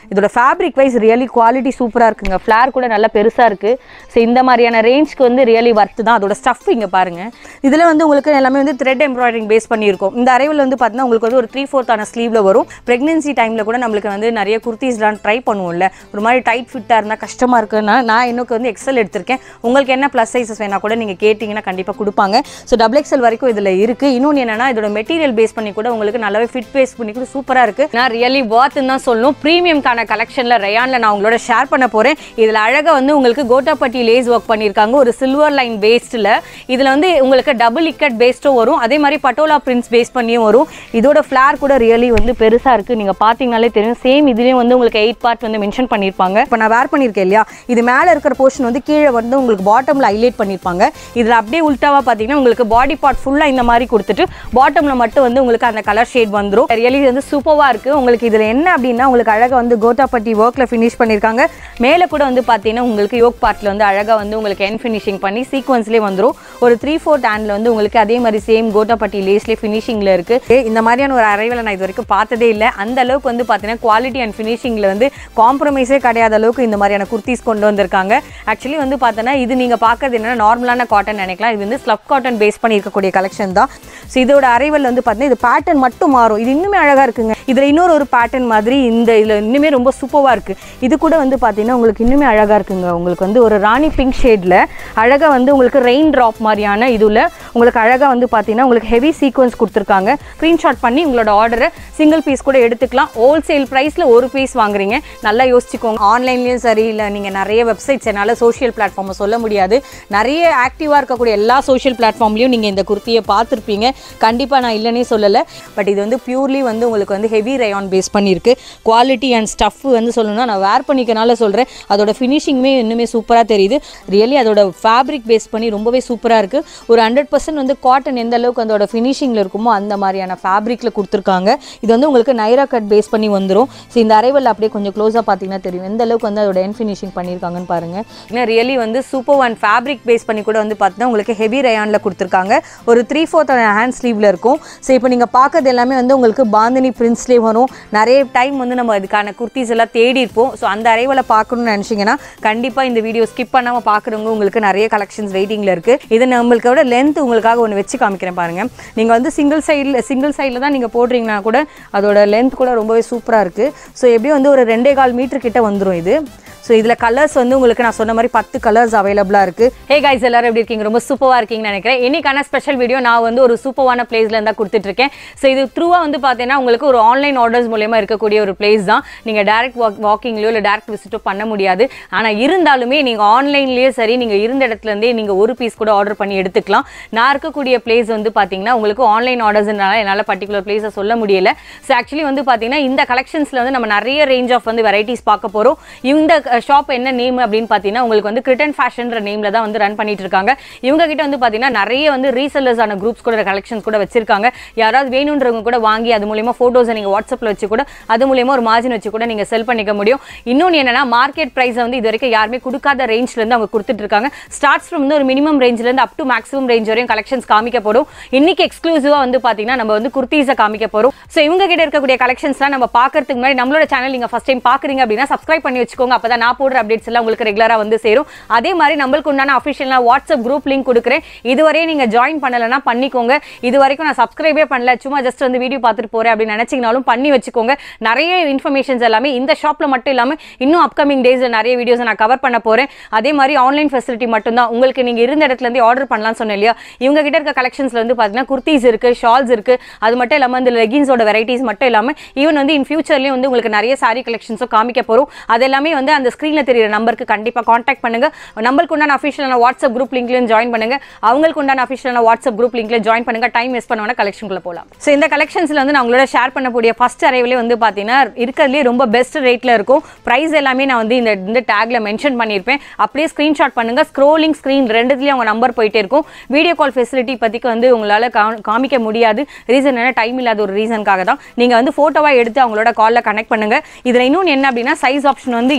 இதோட fabric wise really quality சூப்பராக இருக்குங்க ஃப்ளார் கூட நல்லா பெருசாக இருக்குது ஸோ இந்த மாதிரியான ரேஞ்ச்க்கு வந்து ரியலி ஒர்த்து தான் அதோட ஸ்டஃப் இங்கே பாருங்கள் இதில் வந்து உங்களுக்கு எல்லாமே வந்து த்ரெட் எம்ப்ராய்டரிங் பேஸ் பண்ணியிருக்கும் இந்த அரைவில் வந்து பார்த்தீங்கன்னா உங்களுக்கு வந்து ஒரு த்ரீ ஃபோர்த்தான ஸ்லீவில் வரும் ப்ரெக்னென்சி டைமில் கூட நம்மளுக்கு வந்து நிறைய குர்த்திஸ்லாம் ட்ரை பண்ணுவோம்ல ஒரு மாதிரி டைட் ஃபிட்டாக இருந்தால் கஷ்டமாக இருக்குன்னா நான் எனக்கு வந்து எக்ஸல் எடுத்திருக்கேன் உங்களுக்கு என்ன ப்ளஸ் சைஸஸ் வேணா கூட நீங்கள் கேட்டிங்கன்னா கண்டிப்பாக கொடுப்பாங்க ஸோ டபுள் எக்ஸல் வரைக்கும் இதில் இருக்குது இன்னொன்று என்னன்னா இதோட மெட்டீரியல் பேஸ் பண்ணி கூட உங்களுக்கு நல்லாவே ஃபிட் பேஸ் பண்ணி கூட சூப்பராக இருக்குது நான் ரியலி வாத்துன்னு தான் சொல்லணும் ப்ரீமியம்கான கலெக்ஷனில் ரயானில் நான் உங்களோட ஷேர் பண்ண போகிறேன் இதில் அழகாக வந்து உங்களுக்கு கோட்டாப்பட்டி லேஸ் ஒர்க் பண்ணியிருக்காங்க ஒரு சில்வர் லைன் பேஸ்டில் இதில் வந்து உங்களுக்கு டபுள் இக்கட் பேஸ்டும் வரும் அதே மாதிரி பட்டோலா பிரிண்ட்ஸ் பேஸ் பண்ணியும் வரும் இதோட ஃப்ளார் கூட ரியலி வந்து பெருசாக இருக்குது நீங்கள் பார்த்தீங்கனாலே தெரியும் சேம் இதுலேயும் வந்து உங்களுக்கு எயிட் பார்ட் வந்து மென்ஷன் பண்ணியிருப்பாங்க இப்போ நான் வேர் பண்ணியிருக்கேன் இல்லையா இது மேலே இருக்கிற போர்ஷன் வந்து கீழே வந்து உங்களுக்கு பாட்டமில் ஹைலைட் பண்ணியிருப்பாங்க இதில் அப்படியே உல்ட்டாவாக பார்த்தீங்கன்னா உங்களுக்கு பாடி பார்ட் ஃபுல்லாக இந்த மாதிரி கொடுத்துட்டு பாட்டமில் மட்டும் வந்து உங்களுக்கு அந்த கலர் ஷேட் வந்துடும் ரியலி வந்து சூப்பராக இருக்குது உங்களுக்கு இதில் என்ன அப்படின்னா உங்களுக்கு அழகாக வந்து கோட்டாப்பட்டி ஒர்க்கில் ஃபினிஷ் பண்ணியிருக்காங்க மேலே கூட வந்து பார்த்தீங்கன்னா உங்களுக்கு யோக் பார்ட்டில் வந்து அழகாக வந்து உங்களுக்கு என் ஃபினிஷிங் பண்ணி சீக்வன்ஸ்லேயே வந்துடும் ஒரு த்ரீ ஃபோர்த் ஹேண்டில் வந்து உங்களுக்கு அதே மாதிரி சேம் கோட்டாப்பட்டி லேஸ்லேயே ஃபினிஷிங்கில் இருக்குது இந்த மாதிரியான ஒரு அரைவில் நான் இது வரைக்கும் பார்த்ததே இல்லை அந்த அளவுக்கு வந்து பார்த்தீங்கன்னா குவாலிட்டி அண்ட் ஃபினிஷிங்கில் வந்து காம்ப்ரமைஸே கிடையாத அளவுக்கு இந்த மாதிரியான குர்த்திஸ் கொண்டு வந்திருக்காங்க ஆக்சுவலி வந்து பார்த்தோன்னா இது நீங்கள் பார்க்கறது என்னன்னா நார்மலான காட்டன் நினைக்கலாம் இது வந்து ஸ்லப் காட்டன் பேஸ் பண்ணி இருக்கக்கூடிய கலெக்ஷன் தான் ஸோ இதோட அரைவல் வந்து பார்த்தீங்கன்னா இது பேட்டர்ன் மட்டும் மாறும் இது இன்னுமே அழகாக இருக்குங்க இதில் இன்னொரு ஒரு பேட்டர்ன் மாதிரி இந்த இதில் இன்னுமே ரொம்ப சூப்பராக இருக்குது இது கூட வந்து பார்த்தீங்கன்னா உங்களுக்கு இன்னுமே அழகாக இருக்குங்க உங்களுக்கு வந்து ஒரு ராணி பிங்க் ஷேடில் அழகாக வந்து உங்களுக்கு ரெயின் ட்ராப் மாதிரியான இதில் உங்களுக்கு அழகாக வந்து பார்த்தீங்கன்னா உங்களுக்கு ஹெவி சீக்வன்ஸ் கொடுத்துருக்காங்க ஸ்க்ரீன்ஷாட் பண்ணி உங்களோட ஆர்டரை சிங்கிள் பீஸ் கூட எடுத்துக்கலாம் ஹோல்சேல் ப்ரைஸில் ஒரு பீஸ் வாங்குறீங்க நல்லா யோசிச்சுக்கோங்க ஆன்லைன்லேயும் சரி இல்லை நீங்கள் நிறைய வெப்சைட்ஸ் என்னால் சோஷியல் பிளாட்ஃபார்மை சொல்ல முடியாது நிறைய ஆக்டிவாக இருக்கக்கூடிய எல்லா சோஷியல் பிளாட்ஃபார்ம்லையும் நீங்கள் இந்த குர்த்தியை பார்த்துருப்பீங்க கண்டிப்பாக நான் இல்லைன்னே சொல்லலை பட் இது வந்து பியூர்லி வந்து உங்களுக்கு வந்து ஹெவி ரயான் பேஸ் பண்ணியிருக்கு குவாலிட்டி அண்ட் ஸ்டஃப் வந்து சொல்லணும்னா நான் வேர் பண்ணிக்கனால சொல்கிறேன் அதோட ஃபினிஷிங்குமே இன்னுமே சூப்பராக தெரியுது ரியலி அதோட ஃபேப்ரிக் பேஸ் பண்ணி ரொம்பவே சூப்பராக இருக்குது ஒரு ஹண்ட்ரட் பர்சன்ட் வந்து காட்டன் எந்த அளவுக்கு அதோட ஃபினிஷிங்கில் இருக்குமோ அந்த மாதிரியான ஃபேப்ரிக்கில் கொடுத்துருக்காங்க இது வந்து உங்களுக்கு நைரா கட் பேஸ் பண்ணி வந்துடும் ஸோ இந்த அரைவல் அப்படியே கொஞ்சம் க்ளோஸாக பார்த்தீங்கன்னா தெரியும் எந்த அளவுக்கு வந்து அதோட என் ஃபினிஷிங் பண்ணியிருக்காங்கன்னு பாருங்கள் ஏன்னா ரியலி வந்து சூப்பர் ஒன் ஃபேப்ரிக் பேஸ் பண்ணி கூட வந்து பார்த்தீங்கன்னா உங்களுக்கு ஹெவி ரயானில் கொடுத்துருக்காங்க ஒரு த்ரீ ஃபோர்த் ஹேண்ட் ஸ்லீவில் இருக்கும் ஸோ இப்போ நீங்கள் பார்க்கறது எல்லாமே வந்து உங்களுக்கு பாந்தினி பிரின்ஸ்லேயே வரும் நிறைய டைம் வந்து நம்ம இதுக்கான குர்த்திஸ் எல்லாம் தேடி இருப்போம் ஸோ அந்த அரைவலை பார்க்கணும்னு நினச்சிங்கன்னா கண்டிப்பாக இந்த வீடியோ ஸ்கிப் பண்ணாமல் பார்க்குறவங்க உங்களுக்கு நிறைய கலெக்ஷன்ஸ் வெயிட்டிங்கில் இருக்குது இது நம்மளுக்கோட லென்த் உங்களுக்காக ஒன்று வச்சு காமிக்கிறேன் பாருங்கள் நீங்கள் வந்து சிங்கிள் சைடில் சிங்கிள் சைடில் தான் நீங்கள் போடுறீங்கன்னா கூட அதோட லென்த் கூட ரொம்பவே சூப்பராக இருக்குது ஸோ எப்படியும் வந்து ஒரு ரெண்டே கால் மீட்டர் கிட்ட வந்துடும் இது ஸோ இதில் கலர்ஸ் வந்து உங்களுக்கு நான் சொன்ன மாதிரி பத்து கலர்ஸ் அவைலபிளாக இருக்குது ஹே கைஸ் எல்லாரும் எப்படி இருக்கீங்க ரொம்ப சூப்பராக இருக்கீங்கன்னு நினைக்கிறேன் இன்னைக்கான ஸ்பெஷல் வீடியோ நான் வந்து ஒரு சூப்பரான பிளேஸ்ல இருந்தால் கொடுத்துட்ருக்கேன் ஸோ இது த்ரூவாக வந்து பார்த்தீங்கன்னா உங்களுக்கு ஒரு ஆன்லைன் ஆர்டர்ஸ் மூலயமா இருக்கக்கூடிய ஒரு பிளேஸ் தான் நீங்கள் டேரக்ட் வாக் வாக்கிங்லையோ இல்லை டேரக்ட் விசிட்டோ பண்ண முடியாது ஆனால் இருந்தாலுமே நீங்கள் ஆன்லைன்லேயே சரி நீங்கள் இருந்த இடத்துலேருந்தே நீங்கள் ஒரு பீஸ் கூட ஆர்டர் பண்ணி எடுத்துக்கலாம் நான் இருக்கக்கூடிய பிளேஸ் வந்து பார்த்தீங்கன்னா உங்களுக்கு ஆன்லைன் ஆர்டர்ஸ்னால என்னால் பர்டிகுலர் பிளேஸை சொல்ல முடியல ஸோ ஆக்சுவலி வந்து பார்த்தீங்கன்னா இந்த கலெக்ஷன்ஸில் வந்து நம்ம நிறைய ரேஞ்ச் ஆஃப் வந்து வெரைட்டிஸ் பார்க்க போகிறோம் இந்த ஷாப் என்ன நேம் அப்படின்னு பார்த்தீங்கன்னா உங்களுக்கு வந்து கிரிட்டன் ஃபேஷன்ற நேமில் தான் வந்து ரன் பண்ணிட்டு இருக்காங்க இவங்க கிட்ட வந்து பார்த்தீங்கன்னா நிறைய வந்து ரீசெல்லர்ஸான குரூப்ஸ் கூட கலெக்ஷன்ஸ் கூட வச்சிருக்காங்க யாராவது வேணுன்றவங்க கூட வாங்கி அது மூலியமா ஃபோட்டோஸை நீங்கள் வாட்ஸ்அப்பில் வச்சு கூட அது மூலியமா ஒரு மார்ஜின் வச்சு கூட நீங்கள் செல் பண்ணிக்க முடியும் இன்னொன்று என்னன்னா மார்க்கெட் ப்ரைஸை வந்து இது வரைக்கும் யாருமே கொடுக்காத ரேஞ்ச்லேருந்து அவங்க கொடுத்துட்டு இருக்காங்க ஸ்டார்ட்ஸ் ஃப்ரம் வந்து ஒரு மினிமம் ரேஞ்சிலேருந்து அப் டு மேக்ஸிமம் ரேஞ்ச் வரையும் கலெக்ஷன்ஸ் காமிக்கப்படும் இன்னைக்கு எக்ஸ்க்ளூசிவாக வந்து பார்த்தீங்கன்னா நம்ம வந்து குர்த்தீஸை காமிக்க போகிறோம் ஸோ இவங்க கிட்ட இருக்கக்கூடிய கலெக்ஷன்ஸ்லாம் நம்ம பார்க்கறதுக்கு முன்னாடி நம்மளோட சேனல் நீங்கள் ஃபஸ்ட் டைம் பார்க்குறீங்க அப்படின்னா சப்ஸ்கிரைப் பண்ணி வச்சுக்கோங்க அப்போ தான் நான் போடுற அப்டேட்ஸ் எல்லாம் உங்களுக்கு ரெகுலராக வந்து சேரும் அதே மாதிரி நம்மளுக்கு உண்டான அஃபிஷியலாக வாட்ஸ்அப் குரூப் லிங்க் கொடுக்குறேன் இதுவரையும் நீங்கள் ஜாயின் பண்ணலைன்னா பண்ணிக்கோங்க இது வரைக்கும் நான் சப்ஸ்கிரைபே பண்ணல சும்மா ஜஸ்ட் வந்து வீடியோ பார்த்துட்டு போகிறேன் அப்படின்னு நினச்சிங்கனாலும் பண்ணி வச்சுக்கோங்க நிறைய இன்ஃபர்மேஷன்ஸ் எல்லாமே இந்த ஷாப்பில் மட்டும் இல்லாமல் இன்னும் அப்கமிங் டேஸில் நிறைய வீடியோஸ் நான் கவர் பண்ண போகிறேன் அதே மாதிரி ஆன்லைன் ஃபெசிலிட்டி மட்டும்தான் உங்களுக்கு நீங்கள் இருந்த இடத்துலேருந்து ஆர்டர் பண்ணலாம்னு சொன்னேன் இல்லையா இவங்க கிட்ட இருக்க கலெக்ஷன்ஸில் வந்து பார்த்தீங்கன்னா குர்த்திஸ் இருக்குது ஷால்ஸ் இருக்குது அது மட்டும் இல்லாமல் இந்த லெகின்ஸோட வெரைட்டிஸ் மட்டும் இல்லாமல் ஈவன் வந்து இன் ஃபியூச்சர்லேயும் வந்து உங்களுக்கு நிறைய சாரி கலெக்ஷன்ஸும் காமிக்க போகிறோம் அது எல்லாமே வந்து அந்த ஸ்க்ரீனில் தெரியிற நம்பருக்கு கண்டிப்பாக காண்டாக்ட் பண்ணுங்க நம்மளுக்கு உண்டான அஃபிஷியலான வாட்ஸ்அப் குரூப் லிங்க்லையும் ஜாயின் பண்ணுங்க அவங்களுக்கு உண்டான அஃபிஷியலான வாட்ஸ்அப் குரூப் லிங்க்ல ஜாயின் பண்ணுங்க டைம் வேஸ்ட் பண்ண கலெக்ஷனுக்குள்ள போகலாம் ஸோ இந்த கலெக்ஷன்ஸ்ல வந்து நான் உங்களோட ஷேர் பண்ணக்கூடிய ஃபர்ஸ்ட் அரைவிலே வந்து பார்த்தீங்கன்னா இருக்கிறதுலே ரொம்ப பெஸ்ட் ரேட்ல இருக்கும் ப்ரைஸ் எல்லாமே நான் வந்து இந்த இந்த டேக்ல மென்ஷன் பண்ணியிருப்பேன் அப்படியே ஸ்க்ரீன்ஷாட் பண்ணுங்க ஸ்க்ரோலிங் ஸ்க்ரீன் ரெண்டுத்துலேயும் அவங்க நம்பர் போயிட்டே இருக்கும் வீடியோ கால் ஃபெசிலிட்டி பற்றிக்கு வந்து உங்களால் காமிக்க முடியாது ரீசன் என்ன டைம் இல்லாத ஒரு ரீசனுக்காக தான் நீங்கள் வந்து ஃபோட்டோவாக எடுத்து அவங்களோட காலில் கனெக்ட் பண்ணுங்க இதில் இன்னொன்று என்ன அப்படின்னா சைஸ் ஆப்ஷன் வந்து எல்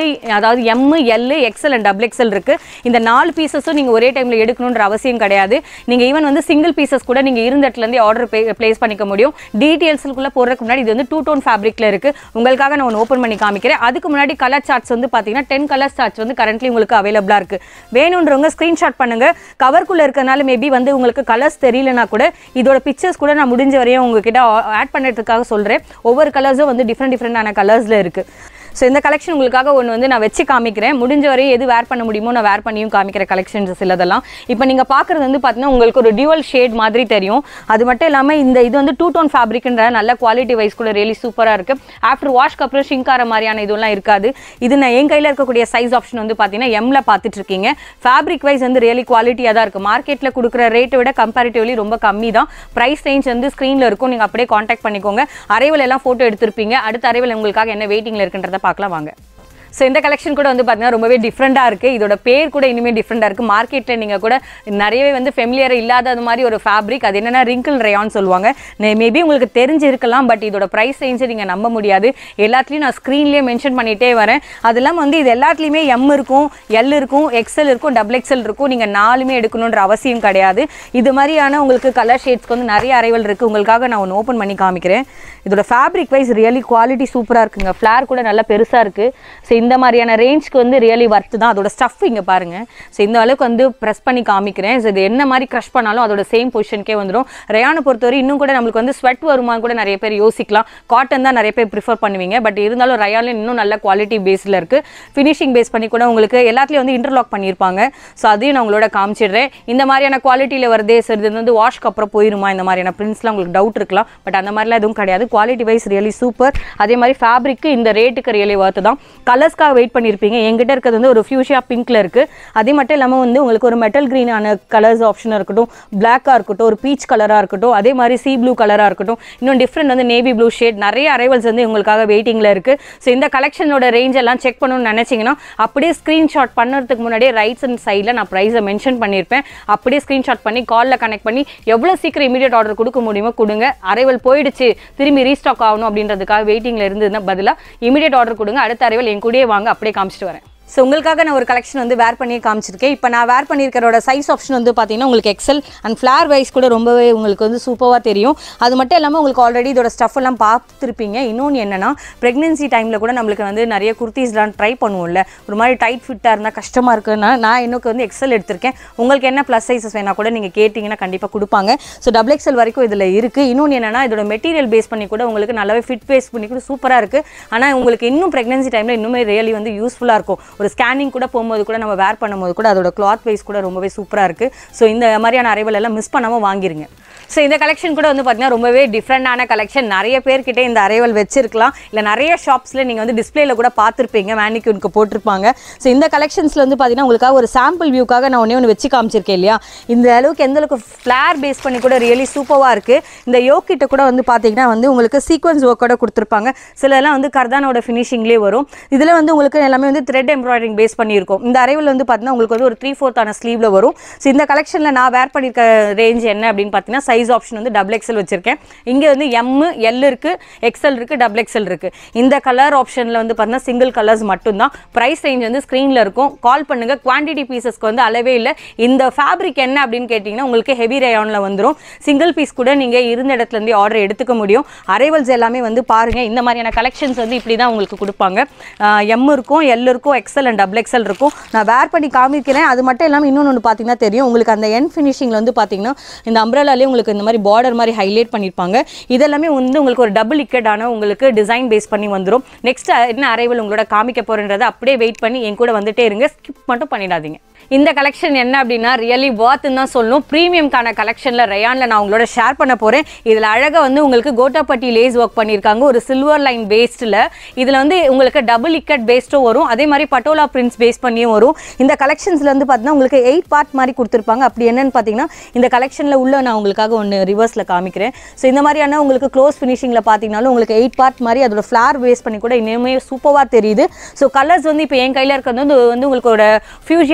அதாவது M L XL and double XL இருக்கு இந்த நாலு பீசஸும் நீங்கள் ஒரே டைமில் எடுக்கணுன்ற அவசியம் கிடையாது நீங்கள் ஈவன் வந்து சிங்கிள் பீசஸ் கூட நீங்கள் இருந்த இடத்துலேருந்தே ஆர்டர் பிளேஸ் பண்ணிக்க முடியும் டீட்டெயில்ஸுக்குள்ளே போடுறதுக்கு முன்னாடி இது வந்து டூ டோன் ஃபேப்ரிக்கில் இருக்குது உங்களுக்காக நான் ஒன்று ஓப்பன் பண்ணி காமிக்கிறேன் அதுக்கு முன்னாடி கலர் சார்ட்ஸ் வந்து பார்த்தீங்கன்னா டென் கலர் சார்ட்ஸ் வந்து கரண்ட்லி உங்களுக்கு அவைலபிளாக இருக்குது வேணுன்றவங்க ஸ்க்ரீன்ஷாட் பண்ணுங்க கவர்க்குள்ளே இருக்கறனால மேபி வந்து உங்களுக்கு கலர்ஸ் தெரியலனா கூட இதோட பிக்சர்ஸ் கூட நான் முடிஞ்ச வரையும் உங்ககிட்ட ஆட் பண்ணுறதுக்காக சொல்கிறேன் ஒவ்வொரு கலர்ஸும் வந்து டிஃப்ரெண்ட் டிஃப்ரெண்டான கலர்ஸில் இருக்குது ஸோ இந்த கலெக்ஷன் உங்களுக்காக ஒன்று வந்து நான் வச்சு காமிக்கிறேன் முடிஞ்ச வரை எது வேர் பண்ண முடியுமோ நான் வேர் பண்ணியும் காமிக்கிற கலெக்ஷன்ஸ் சிலதெல்லாம் இப்போ நீங்கள் பார்க்குறது வந்து பார்த்தீங்கன்னா உங்களுக்கு ஒரு டியூவல் ஷேட் மாதிரி தெரியும் அது மட்டும் இல்லாமல் இந்த இது வந்து டூ டோன் ஃபேப்ரிக்ன்ற நல்ல குவாலிட்டி வைஸ் கூட ரியலி சூப்பராக இருக்குது ஆஃப்டர் வாஷ்க்கு அப்புறம் ஷிங்கார மாதிரியான இதெல்லாம் இருக்காது இது நான் என் கையில் இருக்கக்கூடிய சைஸ் ஆப்ஷன் வந்து பார்த்தீங்கன்னா எம்ல பார்த்துட்டு இருக்கீங்க ஃபேப்ரிக் வைஸ் வந்து ரியலி குவாலிட்டியாக தான் இருக்குது மார்க்கெட்டில் கொடுக்குற ரேட்டை விட கம்பேரிட்டிவ்லி ரொம்ப கம்மி தான் ப்ரைஸ் ரேஞ்ச் வந்து ஸ்க்ரீனில் இருக்கும் நீங்கள் அப்படியே காண்டாக்ட் பண்ணிக்கோங்க அரைவல் எல்லாம் ஃபோட்டோ எடுத்திருப்பீங்க அடுத்த அரைவல் உங்களுக்காக என்ன வெயிட்டிங்கில் இருக்குன்றத பார்க்கலாம் வாங்க ஸோ இந்த கலெக்ஷன் கூட வந்து பார்த்தீங்கன்னா ரொம்பவே டிஃப்ரெண்ட்டாக இருக்குது இதோட பேர் கூட இனிமேல் டிஃப்ரெண்ட்டாக இருக்குது மார்க்கெட்டில் நீங்கள் கூட நிறையவே வந்து ஃபெமிலியர் இல்லாத மாதிரி ஒரு ஃபேப்ரிக் அது என்னென்னா ரிங்கிள் ரேயான்னு சொல்லுவாங்க மேபி உங்களுக்கு தெரிஞ்சு இருக்கலாம் பட் இதோட ப்ரைஸ் ரேஞ்சை நீங்கள் நம்ப முடியாது எல்லாத்துலேயும் நான் ஸ்க்ரீன்லேயே மென்ஷன் பண்ணிகிட்டே வரேன் அது இல்லாமல் வந்து இது எல்லாத்துலேயுமே எம் இருக்கும் எல் இருக்கும் எக்ஸல் இருக்கும் டபுள் எக்ஸல் இருக்கும் நீங்கள் நாலுமே எடுக்கணுன்ற அவசியம் கிடையாது இது மாதிரியான உங்களுக்கு கலர் ஷேட்ஸ்க்கு வந்து நிறைய அரைவல் இருக்குது உங்களுக்காக நான் ஒன்று ஓப்பன் பண்ணி காமிக்கிறேன் இதோட ஃபேப்ரிக் வைஸ் ரியலி குவாலிட்டி சூப்பராக இருக்குங்க ஃப்ளார் கூட நல்லா பெருசாக இருக்குது ஸோ இந்த மாதிரியான ரேஞ்ச்க்கு வந்து ரியலி ஒர்த்து தான் அதோட ஸ்டஃப் இங்கே பாருங்கள் ஸோ இந்த அளவுக்கு வந்து ப்ரெஸ் பண்ணி காமிக்கிறேன் ஸோ இது என்ன மாதிரி க்ரஷ் பண்ணாலும் அதோட சேம் பொசிஷனுக்கே வந்துடும் ரயானை பொறுத்தவரை இன்னும் கூட நம்மளுக்கு வந்து ஸ்வெட் வருமான்னு கூட நிறைய பேர் யோசிக்கலாம் காட்டன் தான் நிறைய பேர் ப்ரிஃபர் பண்ணுவீங்க பட் இருந்தாலும் ரயானில் இன்னும் நல்ல குவாலிட்டி பேஸில் இருக்குது ஃபினிஷிங் பேஸ் பண்ணி கூட உங்களுக்கு எல்லாத்துலேயும் வந்து இன்டர்லாக் பண்ணியிருப்பாங்க ஸோ அதையும் நான் உங்களோட காமிச்சிடுறேன் இந்த மாதிரியான குவாலிட்டியில் வருதே சார் இது வந்து வாஷ்க்கு அப்புறம் போயிருமா இந்த மாதிரியான பிரிண்ட்ஸ்லாம் உங்களுக்கு டவுட் இருக்கலாம் பட் அந்த மாதிரிலாம் எதுவும் கிடையாது குவாலிட்டி வைஸ் ரியலி சூப்பர் அதே மாதிரி ஃபேப்ரிக்கு இந்த ரேட்டுக்கு ரியலி ஒர்த்து தான் கலர்ஸ்க்காக வெயிட் பண்ணியிருப்பீங்க எங்கிட்ட இருக்கிறது வந்து ஒரு ஃபியூஷியா பிங்க்ல இருக்கு அதே மட்டும் இல்லாமல் வந்து உங்களுக்கு ஒரு மெட்டல் க்ரீனான கலர்ஸ் ஆப்ஷனாக இருக்கட்டும் பிளாக்காக இருக்கட்டும் ஒரு பீச் கலராக இருக்கட்டும் அதே மாதிரி சி ப்ளூ கலராக இருக்கட்டும் இன்னும் டிஃப்ரெண்ட் வந்து நேவி ப்ளூ ஷேட் நிறைய அரைவல்ஸ் வந்து உங்களுக்காக வெயிட்டிங்கில் இருக்கு ஸோ இந்த கலெக்ஷனோட ரேஞ்ச் எல்லாம் செக் பண்ணணும்னு நினைச்சீங்கன்னா அப்படியே ஸ்க்ரீன்ஷாட் பண்ணுறதுக்கு முன்னாடியே ரைட்ஸ் அண்ட் சைடில் நான் ப்ரைஸை மென்ஷன் பண்ணியிருப்பேன் அப்படியே ஸ்க்ரீன்ஷாட் பண்ணி காலில் கனெக்ட் பண்ணி எவ்வளோ சீக்கிரம் இமீடியட் ஆர்டர் கொடுக்க முடியுமோ கொடுங்க அரைவல் போயிடுச்சு திரும்பி ரீஸ்டாக் ஆகணும் அப்படின்றதுக்காக வெயிட்டிங்கில் இருந்ததுன்னா பதிலாக இமீடியட் ஆர்டர் கொடுங்க அடுத்த அரைவல் என் கூடயே வாங்க அப்படியே காமிச்சிட்டு வரேன் ஸோ உங்களுக்காக நான் ஒரு கலெக்ஷன் வந்து வேர் பண்ணி காமிச்சிருக்கேன் இப்போ நான் வேர் பண்ணியிருக்கிறோட சைஸ் ஆப்ஷன் வந்து பார்த்தீங்கன்னா உங்களுக்கு எக்ஸல் அண்ட் ஃப்ளார் வைஸ் கூட ரொம்பவே உங்களுக்கு வந்து சூப்பராக தெரியும் அது மட்டும் இல்லாமல் உங்களுக்கு ஆல்ரெடி இதோட ஸ்டஃப் எல்லாம் பார்த்துருப்பீங்க இன்னொன்று என்னன்னா ப்ரெக்னென்சி டைமில் கூட நம்மளுக்கு வந்து நிறைய குர்த்திஸ்லாம் ட்ரை பண்ணுவோம்ல ஒரு மாதிரி டைட் ஃபிட்டாக இருந்தால் கஷ்டமாக இருக்குன்னா நான் எனக்கு வந்து எக்ஸல் எடுத்திருக்கேன் உங்களுக்கு என்ன ப்ளஸ் சைஸஸ் வேணா கூட நீங்கள் கேட்டிங்கன்னா கண்டிப்பாக கொடுப்பாங்க ஸோ டபுள் எக்ஸல் வரைக்கும் இதில் இருக்குது இன்னொன்று என்னன்னா இதோட மெட்டீரியல் பேஸ் பண்ணி கூட உங்களுக்கு நல்லாவே ஃபிட் பேஸ் பண்ணி கூட சூப்பராக இருக்குது ஆனால் உங்களுக்கு இன்னும் ப்ரெக்னென்சி டைமில் இன்னுமே ரியலி வந்து யூஸ்ஃபுல்லாக இருக்கும் ஒரு ஸ்கேனிங் கூட போகும்போது கூட நம்ம வேர் பண்ணும்போது கூட அதோட கிளாத் வைஸ் கூட ரொம்பவே சூப்பராக இருக்குது ஸோ இந்த மாதிரியான அரைவல் எல்லாம் மிஸ் பண்ணாமல் வாங்கிருங்க ஸோ இந்த கலெக்ஷன் கூட வந்து பார்த்தீங்கன்னா ரொம்பவே டிஃப்ரெண்டான கலெக்ஷன் நிறைய பேர்கிட்ட இந்த அரைவல் வச்சிருக்கலாம் இல்லை நிறைய ஷாப்ஸில் நீங்கள் வந்து டிஸ்பிளேல கூட பார்த்துருப்பீங்க மேனிக்யூனுக்கு போட்டிருப்பாங்க ஸோ இந்த கலெக்ஷன்ஸில் வந்து பார்த்தீங்கன்னா உங்களுக்காக ஒரு சாம்பிள் வியூக்காக நான் ஒன்றே ஒன்று வச்சு காமிச்சிருக்கேன் இல்லையா இந்த அளவுக்கு எந்த அளவுக்கு ஃப்ளேர் பேஸ் பண்ணி கூட ரியலி சூப்பராக இருக்குது இந்த யோக்கிட்ட கூட வந்து பார்த்தீங்கன்னா வந்து உங்களுக்கு சீக்வன்ஸ் ஒர்க்கோட கொடுத்துருப்பாங்க சிலலாம் வந்து கர்தானோட ஃபினிஷிங்லேயே வரும் இதில் வந்து உங்களுக்கு எல்லாமே வந்து த்ரெட் எம்ப்ராய்டரிங் பேஸ் பண்ணியிருக்கும் இந்த அரைவல் வந்து பார்த்தீங்கன்னா உங்களுக்கு வந்து ஒரு த்ரீ ஃபோர்த்தான ஸ்லீவில் வரும் ஸோ இந்த கலெக்ஷனில் நான் வேர் பண்ணியிருக்க ரேஞ்ச் என்ன அப்படின்னு பார்த்தீங்கன்னா சைஸ் ஆப்ஷன் வந்து டபுள் எக்ஸல் வச்சிருக்கேன் இங்கே வந்து எம் எல் இருக்கு எக்ஸல் இருக்கு டபுள் எக்ஸல் இருக்கு இந்த கலர் ஆப்ஷனில் வந்து பார்த்தீங்கன்னா சிங்கிள் கலர்ஸ் மட்டும்தான் ப்ரைஸ் ரேஞ்ச் வந்து ஸ்க்ரீனில் இருக்கும் கால் பண்ணுங்க குவான்டிட்டி பீசஸ்க்கு வந்து அளவே இல்லை இந்த ஃபேப்ரிக் என்ன அப்படின்னு கேட்டிங்கன்னா உங்களுக்கு ஹெவி ரேயானில் வந்துடும் சிங்கிள் பீஸ் கூட நீங்கள் இருந்த இடத்துலேருந்தே ஆர்டர் எடுத்துக்க முடியும் அரைவல்ஸ் எல்லாமே வந்து பாருங்கள் இந்த மாதிரியான கலெக்ஷன்ஸ் வந்து இப்படி தான் உங்களுக்கு கொடுப்பாங்க எம் இருக்கும் எல் இருக்கும் எக்ஸல் அண்ட் டபுள் எக்ஸல் இருக்கும் நான் வேர் பண்ணி காமிக்கிறேன் அது மட்டும் இல்லாமல் இன்னொன்று ஒன்று பார்த்தீங்கன்னா தெரியும் உங்களுக்கு அந்த என் ஃபினிஷிங்கில் வந்து பார்த்தீங்கன்னா இந்த அம்ப்ரலாலே உங்களுக்கு இந்த மாதிரி பார்டர் மாதிரி ஹைலைட் பண்ணியிருப்பாங்க இதெல்லாமே வந்து உங்களுக்கு ஒரு டபுள் இக்கெட்டான உங்களுக்கு டிசைன் பேஸ் பண்ணி வந்துடும் நெக்ஸ்ட் என்ன அரைவல் உங்களோட காமிக்க போகிறன்றதை அப்படியே வெயிட் பண்ணி என் கூட வந்துட்டே இருங்க ஸ்கிப் மட்டும் பண்ணிடாதீங்க இந்த கலெக்ஷன் என்ன அப்படின்னா ரியலி வார்த்துன்னு தான் சொல்லணும் ப்ரீமியம்கான கலெக்ஷனில் ரயானில் நான் உங்களோட ஷேர் பண்ண போகிறேன் இதில் அழகாக வந்து உங்களுக்கு கோட்டாப்பட்டி லேஸ் ஒர்க் பண்ணியிருக்காங்க ஒரு சில்வர் லைன் பேஸ்டில் இதில் வந்து உங்களுக்கு டபுள் இக்கட் பேஸ்டும் வரும் அதே மாதிரி பட்டோலா பிரிண்ட்ஸ் பேஸ் பண்ணியும் வரும் இந்த கலெக்ஷன்ஸில் வந்து பார்த்தீங்கன்னா உங்களுக்கு எயிட் பார்ட் மாதிரி கொடுத்துருப்பாங்க அப்படி என்னன்னு பார்த்தீங்கன்னா இந்த கலெக்ஷனில் உள்ள நான் உங்களுக்காக ஒன்று ரிவர்ஸில் காமிக்கிறேன் ஸோ இந்த மாதிரியான உங்களுக்கு க்ளோஸ் ஃபினிஷிங்கில் பார்த்தீங்கனாலும் உங்களுக்கு எயிட் பார்ட் மாதிரி அதோட ஃப்ளார் பேஸ் பண்ணி கூட இன்னுமே சூப்பராக தெரியுது ஸோ கலர்ஸ் வந்து இப்போ என் கையில் இருக்கிறது வந்து வந்து உங்களுக்கு ஒரு ஃபியூஜியா பிங்க்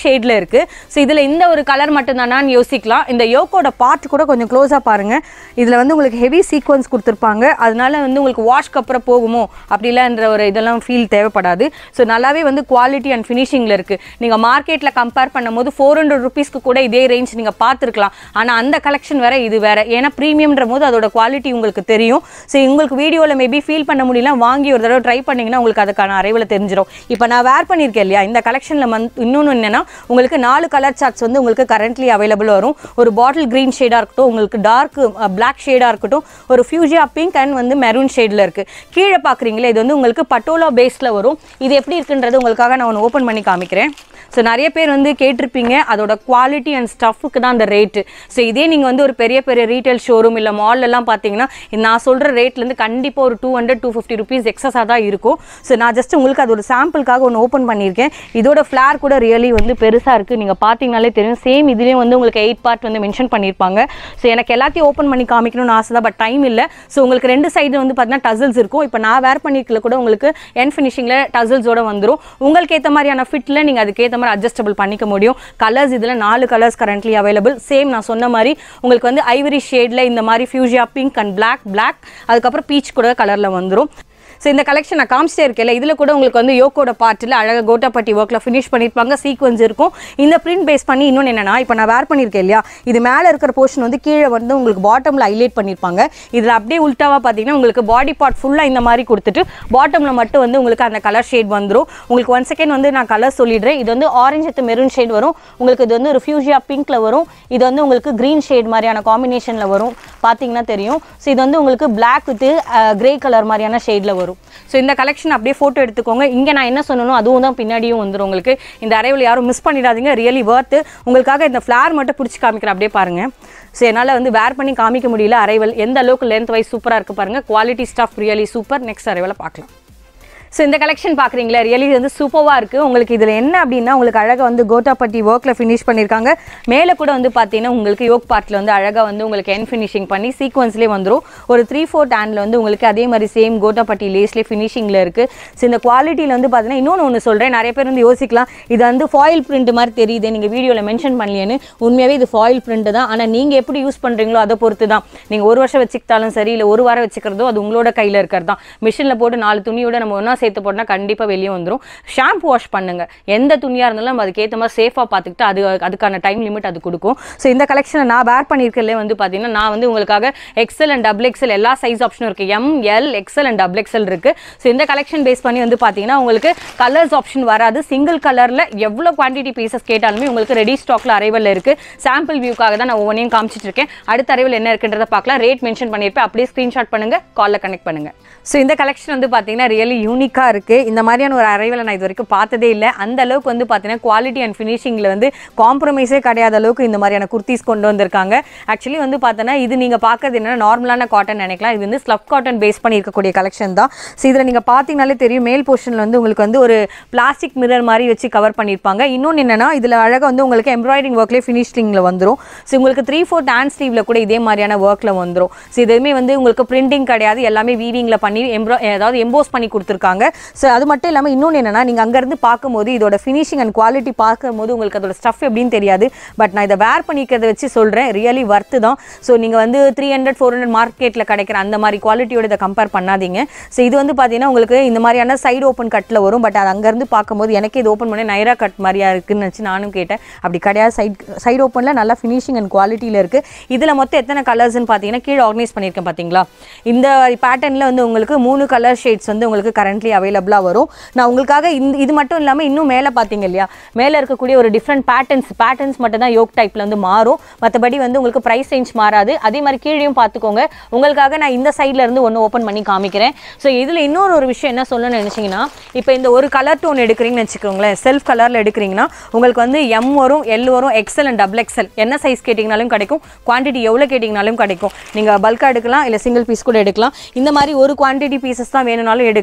ஷேடில் இருக்குது ஸோ இதில் இந்த ஒரு கலர் மட்டும்தானான்னு யோசிக்கலாம் இந்த யோக்கோட பார்ட் கூட கொஞ்சம் க்ளோஸாக பாருங்கள் இதில் வந்து உங்களுக்கு ஹெவி சீக்வன்ஸ் கொடுத்துருப்பாங்க அதனால வந்து உங்களுக்கு வாஷ்க்கு அப்புறம் போகுமோ அப்படிலான்ற ஒரு இதெல்லாம் ஃபீல் தேவைப்படாது ஸோ நல்லாவே வந்து குவாலிட்டி அண்ட் ஃபினிஷிங்கில் இருக்குது நீங்கள் மார்க்கெட்டில் கம்பேர் பண்ணும்போது ஃபோர் ஹண்ட்ரட் ருபீஸ்க்கு கூட இதே ரேஞ்ச் நீங்கள் பார்த்துருக்கலாம் ஆனால் அந்த கலெக்ஷன் வேற இது வேற ஏன்னா ப்ரீமியம்ன்ற போது அதோட குவாலிட்டி உங்களுக்கு தெரியும் ஸோ உங்களுக்கு வீடியோவில் மேபி ஃபீல் பண்ண முடியல வாங்கி ஒரு தடவை ட்ரை பண்ணிங்கன்னா உங்களுக்கு அதுக்கான அரைவில் தெரிஞ்சிடும் இப்போ நான் வேர் பண்ணியிருக்கேன் இல்லையா இந்த கலெக்ஷனில் மந்த் இன்னொன்று என்னென்னா உங்களுக்கு நாலு கலர் சார்ட்ஸ் வந்து உங்களுக்கு கரண்ட்லி அவைலபிள் வரும் ஒரு பாட்டில் க்ரீன் ஷேடாக இருக்கட்டும் உங்களுக்கு டார்க் பிளாக் ஷேடாக இருக்கட்டும் ஒரு ஃபியூஜியா பிங்க் அண்ட் வந்து மெரூன் ஷேடில் இருக்குது கீழே பார்க்குறீங்களே இது வந்து உங்களுக்கு பட்டோலா பேஸில் வரும் இது எப்படி இருக்குன்றது உங்களுக்காக நான் ஒன்று ஓப்பன் பண்ணி காமிக்கிறேன் ஸோ நிறைய பேர் வந்து கேட்டிருப்பீங்க அதோட குவாலிட்டி அண்ட் ஸ்டஃப்புக்கு தான் அந்த ரேட்டு ஸோ இதே நீங்கள் வந்து ஒரு பெரிய பெரிய ரீட்டைல் ஷோரூம் இல்லை மால்லலாம் பார்த்தீங்கன்னா நான் சொல்கிற ரேட்லேருந்து கண்டிப்பாக ஒரு two hundred two fifty rupees எக்ஸஸாக தான் இருக்கும் ஸோ நான் ஜஸ்ட் உங்களுக்கு அது ஒரு சாம்பிளுக்காக ஒன்று ஓப்பன் பண்ணியிருக்கேன் இதோட ஃப்ளார் கூட ரியலி வந்து பெருசாக இருக்குது நீங்கள் பார்த்தீங்கனாலே தெரியும் சேம் இதுலேயும் வந்து உங்களுக்கு எயிட் பார்ட் வந்து மென்ஷன் பண்ணியிருப்பாங்க ஸோ எனக்கு எல்லாத்தையும் ஓப்பன் பண்ணி காமிக்கணும்னு ஆசை தான் பட் டைம் இல்லை ஸோ உங்களுக்கு ரெண்டு சைடு வந்து பார்த்தீங்கன்னா டசல்ஸ் இருக்கும் இப்போ நான் வேர் பண்ணிக்கல கூட உங்களுக்கு என் ஃபினிஷிங்கில் டசல்ஸோட வந்துடும் உங்களுக்கு ஏற்ற மாதிரியான ஃபிட்டில் நீங்கள் அதுக்கேற்ற மாதிரி அட்ஜஸ்டபிள் பண்ணிக்க முடியும் கலர்ஸ் இதில் நாலு கலர்ஸ் கரண்ட்லி அவைலபிள் சேம் நான் சொன்ன மாதிரி உங்களுக்கு வந்து ஐவரி ஷேடில் இந்த மாதிரி fuchsia pink and black black அதுக்கப்புறம் பீச் கூட கலரில் வந்துடும் ஸோ இந்த கலெக்ஷன் நான் காமிச்சிட்டே இருக்கேன் இதில் கூட உங்களுக்கு வந்து யோக்கோட பார்ட்டில் அழகாக கோட்டாப்பட்டி ஒர்க்கில் ஃபினிஷ் பண்ணியிருப்பாங்க சீக்வன்ஸ் இருக்கும் இந்த பிரிண்ட் பேஸ் பண்ணி இன்னொன்று என்னன்னா இப்போ நான் வேர் பண்ணியிருக்கேன் இல்லையா இது மேலே இருக்கிற போர்ஷன் வந்து கீழே வந்து உங்களுக்கு பாட்டமில் ஹைலைட் பண்ணியிருப்பாங்க இதில் அப்படியே உல்ட்டாவாக பார்த்தீங்கன்னா உங்களுக்கு பாடி பார்ட் ஃபுல்லாக இந்த மாதிரி கொடுத்துட்டு பாட்டமில் மட்டும் வந்து உங்களுக்கு அந்த கலர் ஷேட் வந்துடும் உங்களுக்கு ஒன் செகண்ட் வந்து நான் கலர் சொல்லிடுறேன் இது வந்து ஆரஞ்சு வித் மெரூன் ஷேட் வரும் உங்களுக்கு இது வந்து ஒரு ஃபியூஜியா பிங்க்ல வரும் இது வந்து உங்களுக்கு க்ரீன் ஷேட் மாதிரியான காம்பினேஷனில் வரும் பார்த்தீங்கன்னா தெரியும் ஸோ இது வந்து உங்களுக்கு பிளாக் வித் கிரே கலர் மாதிரியான ஷேடில் வரும் ஸோ இந்த கலெக்ஷன் அப்படியே ஃபோட்டோ எடுத்துக்கோங்க இங்கே நான் என்ன சொன்னனோ அதுவும் தான் பின்னாடியும் வந்துடும் உங்களுக்கு இந்த அரைவில் யாரும் மிஸ் பண்ணிடாதீங்க ரியலி ஒர்த்து உங்களுக்காக இந்த ஃப்ளார் மட்டும் பிடிச்சி காமிக்கிறேன் அப்படியே பாருங்கள் ஸோ என்னால் வந்து வேர் பண்ணி காமிக்க முடியல அரைவல் எந்த அளவுக்கு லென்த் வைஸ் சூப்பராக இருக்குது பாருங்கள் quality stuff really super next அரைவலை பார்க்கலாம் ஸோ இந்த கலெக்ஷன் பார்க்குறீங்களா ரியலி வந்து சூப்பராக இருக்குது உங்களுக்கு இதில் என்ன அப்படின்னா உங்களுக்கு அழகாக வந்து கோட்டாப்பட்டி ஒர்க்கில் ஃபினிஷ் பண்ணியிருக்காங்க மேலே கூட வந்து பார்த்தீங்கன்னா உங்களுக்கு யோக் பார்ட்டில் வந்து அழகாக வந்து உங்களுக்கு என் ஃபினிஷிங் பண்ணி சீக்வன்ஸ்லேயே வந்துடும் ஒரு த்ரீ ஃபோர்த் ஹேண்டில் வந்து உங்களுக்கு அதே மாதிரி சேம் கோட்டாப்பட்டி லேஸ்லேயே ஃபினிஷிங்கில் இருக்குது ஸோ இந்த குவாலிட்டியில் வந்து பார்த்தீங்கன்னா இன்னொன்று ஒன்று சொல்கிறேன் நிறைய பேர் வந்து யோசிக்கலாம் இது வந்து ஃபாயில் பிரிண்ட் மாதிரி தெரியுது நீங்கள் வீடியோவில் மென்ஷன் பண்ணலையேன்னு உண்மையாகவே இது ஃபாயில் பிரிண்ட் தான் ஆனால் நீங்கள் எப்படி யூஸ் பண்ணுறீங்களோ அதை பொறுத்து தான் நீங்கள் ஒரு வருஷம் வச்சுக்கிட்டாலும் சரி இல்லை ஒரு வாரம் வச்சுக்கிறதோ அது உங்களோட கையில் இருக்கிறது தான் மிஷினில் போட்டு நாலு துணியோட நம்ம ஒன்றா சேர்த்து போட்டோம்னா கண்டிப்பாக வெளியே வந்துடும் ஷாம்பு வாஷ் பண்ணுங்க எந்த துணியாக இருந்தாலும் நம்ம அதுக்கேற்ற மாதிரி சேஃபாக பார்த்துக்கிட்டு அது அதுக்கான டைம் லிமிட் அது கொடுக்கும் ஸோ இந்த கலெக்ஷனை நான் வேர் பண்ணியிருக்கலே வந்து பார்த்தீங்கன்னா நான் வந்து உங்களுக்காக எக்ஸல் அண்ட் டபுள் எக்ஸல் எல்லா சைஸ் ஆப்ஷனும் இருக்குது M L XL and double XL இருக்குது ஸோ இந்த கலெக்ஷன் பேஸ் பண்ணி வந்து பார்த்தீங்கன்னா உங்களுக்கு கலர்ஸ் ஆப்ஷன் வராது சிங்கிள் கலரில் எவ்வளோ குவான்டிட்டி பீசஸ் கேட்டாலுமே உங்களுக்கு ரெடி ஸ்டாக்ல அரைவல் இருக்குது சாம்பிள் வியூக்காக தான் நான் ஒவ்வொன்றையும் காமிச்சிட்டு இருக்கேன் அடுத்த அரைவல் என்ன இருக்குன்றதை பார்க்கலாம் ரேட் மென்ஷன் பண்ணியிருப்பேன் அப்படியே ஸ்க்ரீன்ஷாட் பண்ணுங்க காலில் கனெக்ட் பண்ணுங்க ஸோ இந்த கலெக்ஷன் வந்து பார்த்தீங்கன்னா ரியலி யூனிக்காக இருக்குது இந்த மாதிரியான ஒரு அரைவலை நான் இது வரைக்கும் பார்த்ததே இல்லை அந்த அளவுக்கு வந்து பார்த்தீங்கன்னா குவாலிட்டி அண்ட் ஃபினிஷிங்கில் வந்து காம்ப்ரமைஸே கிடையாத அளவுக்கு இந்த மாதிரியான குர்த்திஸ் கொண்டு வந்திருக்காங்க ஆக்சுவலி வந்து பார்த்தோன்னா இது நீங்கள் பார்க்கறது என்னன்னா நார்மலான காட்டன் நினைக்கலாம் இது வந்து ஸ்லப் காட்டன் பேஸ் பண்ணி இருக்கக்கூடிய கலெக்ஷன் தான் ஸோ இதில் நீங்கள் பார்த்தீங்கனாலே தெரியும் மேல் போர்ஷனில் வந்து உங்களுக்கு வந்து ஒரு பிளாஸ்டிக் மிரர் மாதிரி வச்சு கவர் பண்ணியிருப்பாங்க இன்னொன்று என்னன்னா இதில் அழகாக வந்து உங்களுக்கு எம்ப்ராய்டிங் ஒர்க்லேயே ஃபினிஷிங்கில் வந்துடும் ஸோ உங்களுக்கு த்ரீ ஃபோர்த் ஹேண்ட் ஸ்லீவில் கூட இதே மாதிரியான ஒர்க்கில் வந்துடும் ஸோ இதுவுமே வந்து உங்களுக்கு பிரிண்டிங் கிடையாது எல்லாமே வீவிங்கில் பண்ணி எம்ப்ரா அதாவது எம்போஸ் பண்ணி கொடுத்துருக்காங்க ஸோ அது மட்டும் இல்லாமல் இன்னொன்று என்னன்னா நீங்கள் அங்கேருந்து பார்க்கும்போது இதோட ஃபினிஷிங் அண்ட் குவாலிட்டி பார்க்கும்போது உங்களுக்கு அதோட ஸ்டஃப் எப்படின்னு தெரியாது பட் நான் இதை வேர் பண்ணிக்கிறத வச்சு சொல்கிறேன் ரியலி வர்த்து தான் ஸோ நீங்கள் வந்து த்ரீ ஹண்ட்ரட் ஃபோர் ஹண்ட்ரட் மார்க்கெட்டில் கிடைக்கிற அந்த மாதிரி குவாலிட்டியோட இதை கம்பேர் பண்ணாதீங்க ஸோ இது வந்து பார்த்தீங்கன்னா உங்களுக்கு இந்த மாதிரியான சைடு ஓப்பன் கட்டில் வரும் பட் அது அங்கேருந்து பார்க்கும்போது எனக்கு இது ஓப்பன் பண்ணி நைரா கட் மாதிரியா இருக்குன்னு நினச்சி நானும் கேட்டேன் அப்படி கிடையாது சைட் சைடு ஓப்பனில் நல்லா ஃபினிஷிங் அண்ட் குவாலிட்டியில் இருக்குது இதில் மொத்தம் எத்தனை கலர்ஸ்னு பார்த்தீங்கன்னா கீழே ஆர்கனைஸ் பண்ணியிருக்கேன் பார்த்தீங்களா இந்த பேட்டர்னில் வந்து உங்களுக்கு மூணு கலர் ஷேட்ஸ் வந்து உங்களுக்கு கரண்ட்லி அவைலபிளாக வரும் நான் உங்களுக்காக இந்த இது மட்டும் இல்லாமல் இன்னும் மேலே பார்த்தீங்க இல்லையா மேலே இருக்கக்கூடிய ஒரு டிஃப்ரெண்ட் பேட்டர்ன்ஸ் பேட்டர்ன்ஸ் மட்டும் தான் யோக் டைப்பில் வந்து மாறும் மற்றபடி வந்து உங்களுக்கு ப்ரைஸ் ரேஞ்ச் மாறாது அதே மாதிரி கீழேயும் பார்த்துக்கோங்க உங்களுக்காக நான் இந்த சைடில் இருந்து ஒன்று ஓப்பன் பண்ணி காமிக்கிறேன் ஸோ இதில் இன்னொரு ஒரு விஷயம் என்ன சொல்லணும்னு நினச்சிங்கன்னா இப்போ இந்த ஒரு கலர் டோன் எடுக்கிறீங்கன்னு வச்சுக்கோங்களேன் செல்ஃப் கலரில் எடுக்கிறீங்கன்னா உங்களுக்கு வந்து எம் வரும் எல் வரும் எக்ஸல் அண்ட் டபுள் எக்ஸல் என்ன சைஸ் கேட்டிங்கனாலும் கிடைக்கும் குவான்டிட்டி எவ்வளோ கேட்டிங்கனாலும் கிடைக்கும் நீங்கள் பல்காக எடுக்கலாம் இல்லை சிங்கிள் பீஸ் கூட எடுக்கலாம் இந்த மாதிரி ஒரு குவான்டிட்டி பீசஸ் தான் வேணும்னாலும் எடுக்கலாம் நான் உங்களுக்கு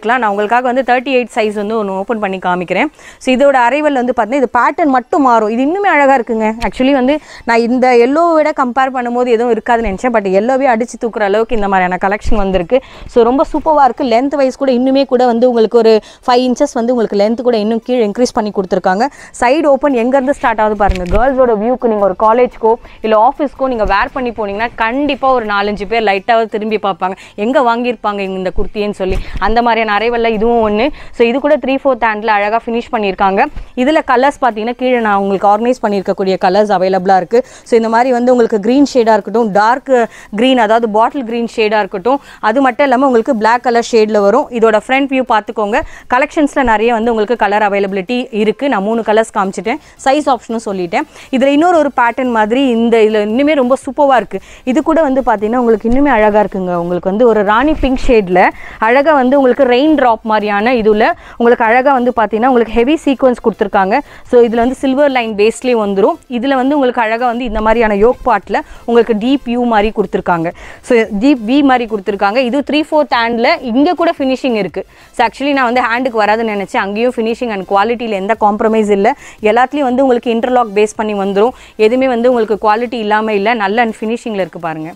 உங்களுக்காக வந்து தேர்ட்டி எயிட் சைஸ் வந்து ஒன்று ஓப்பன் பண்ணி காமிக்கிறேன் ஸோ இதோட அரைவல் வந்து பார்த்தீங்கன்னா இது பேட்டர்ன் மட்டும் மாறும் இது இன்னுமே அழகாக இருக்குங்க ஆக்சுவலி வந்து நான் இந்த எல்லோ விட கம்பேர் பண்ணும்போது எதுவும் இருக்காதுன்னு நினச்சேன் பட் எல்லோவே அடிச்சு தூக்குற அளவுக்கு இந்த மாதிரியான கலெக்ஷன் வந்திருக்கு ஸோ ரொம்ப சூப்பராக இருக்குது லென்த் வைஸ் கூட இன்னுமே கூட வந்து உங்களுக்கு ஒரு ஃபைவ் இன்ச்சஸ் வந்து உங்களுக்கு லென்த் கூட இன்னும் கீழே இன்க்ரீஸ் பண்ணி கொடுத்துருக்காங்க சைடு ஓப்பன் எங்கேருந்து ஸ்டார்ட் ஆகுது பாருங்கள் கேர்ள்ஸோட வியூக்கு நீங்கள் ஒரு காலேஜ்க்கோ இல்லை ஆஃபீஸ்க்கோ நீங்கள் வேர் பண்ணி போனீங்கன்னா கண்டிப்பாக ஒரு நாலஞ்சு பேர் லைட்டாக திரும்பி பார்ப்பாங்க எங்கே வாங்கியிருப்பாங்க இந்த குர்த்தின்னு சொல்லி அந்த மாதிரியான அரைவல்ல இதுவும் ஒன்று ஸோ இது கூட த்ரீ ஃபோர்த் ஹேண்டில் அழகாக ஃபினிஷ் பண்ணியிருக்காங்க இதில் கலர்ஸ் பார்த்தீங்கன்னா கீழே நான் உங்களுக்கு ஆர்கனைஸ் பண்ணியிருக்கக்கூடிய கலர்ஸ் அவைலபிளாக இருக்குது ஸோ இந்த மாதிரி வந்து உங்களுக்கு க்ரீன் ஷேடாக இருக்கட்டும் டார்க் க்ரீன் அதாவது பாட்டில் க்ரீன் ஷேடாக இருக்கட்டும் அது மட்டும் இல்லாமல் உங்களுக்கு Black கலர் ஷேடில் வரும் இதோட ஃப்ரண்ட் வியூ பார்த்துக்கோங்க கலெக்ஷன்ஸில் நிறைய வந்து உங்களுக்கு கலர் அவைலபிலிட்டி இருக்குது நான் மூணு கலர்ஸ் காமிச்சிட்டேன் சைஸ் ஆப்ஷனும் சொல்லிட்டேன் இதில் இன்னொரு ஒரு பேட்டர்ன் மாதிரி இந்த இதில் இன்னுமே ரொம்ப சூப்பராக இருக்குது இது கூட வந்து பார்த்தீங்கன்னா உங்களுக்கு இன்னுமே அழகாக இருக்குங்க உங்களுக்கு வந்து ஒரு ராணி பிங்க் ஷேடில் அழகாக வந்து உங்களுக்கு ரெயின் ட்ராப் மாதிரியான இதில் உங்களுக்கு அழகாக வந்து பார்த்தீங்கன்னா உங்களுக்கு ஹெவி சீக்வன்ஸ் கொடுத்துருக்காங்க ஸோ இதில் வந்து சில்வர் லைன் பேஸ்லேயே வந்துடும் இதில் வந்து உங்களுக்கு அழகாக வந்து இந்த மாதிரியான யோக் பார்ட்டில் உங்களுக்கு டீப் யூ மாதிரி கொடுத்துருக்காங்க ஸோ டீப் வி மாதிரி கொடுத்துருக்காங்க இது த்ரீ ஃபோர்த் ஹேண்டில் இங்கே கூட ஃபினிஷிங் இருக்குது ஸோ ஆக்சுவலி நான் வந்து ஹேண்டுக்கு வராதுன்னு நினச்சேன் அங்கேயும் ஃபினிஷிங் அண்ட் குவாலிட்டியில் எந்த காம்ப்ரமைஸ் இல்லை எல்லாத்துலேயும் வந்து உங்களுக்கு இன்டர்லாக் பேஸ் பண்ணி வந்துடும் எதுவுமே வந்து உங்களுக்கு குவாலிட்டி இல்லாமல் இல்லை நல்ல அண்ட் ஃபினிஷிங்கில் இருக்குது பாருங்கள்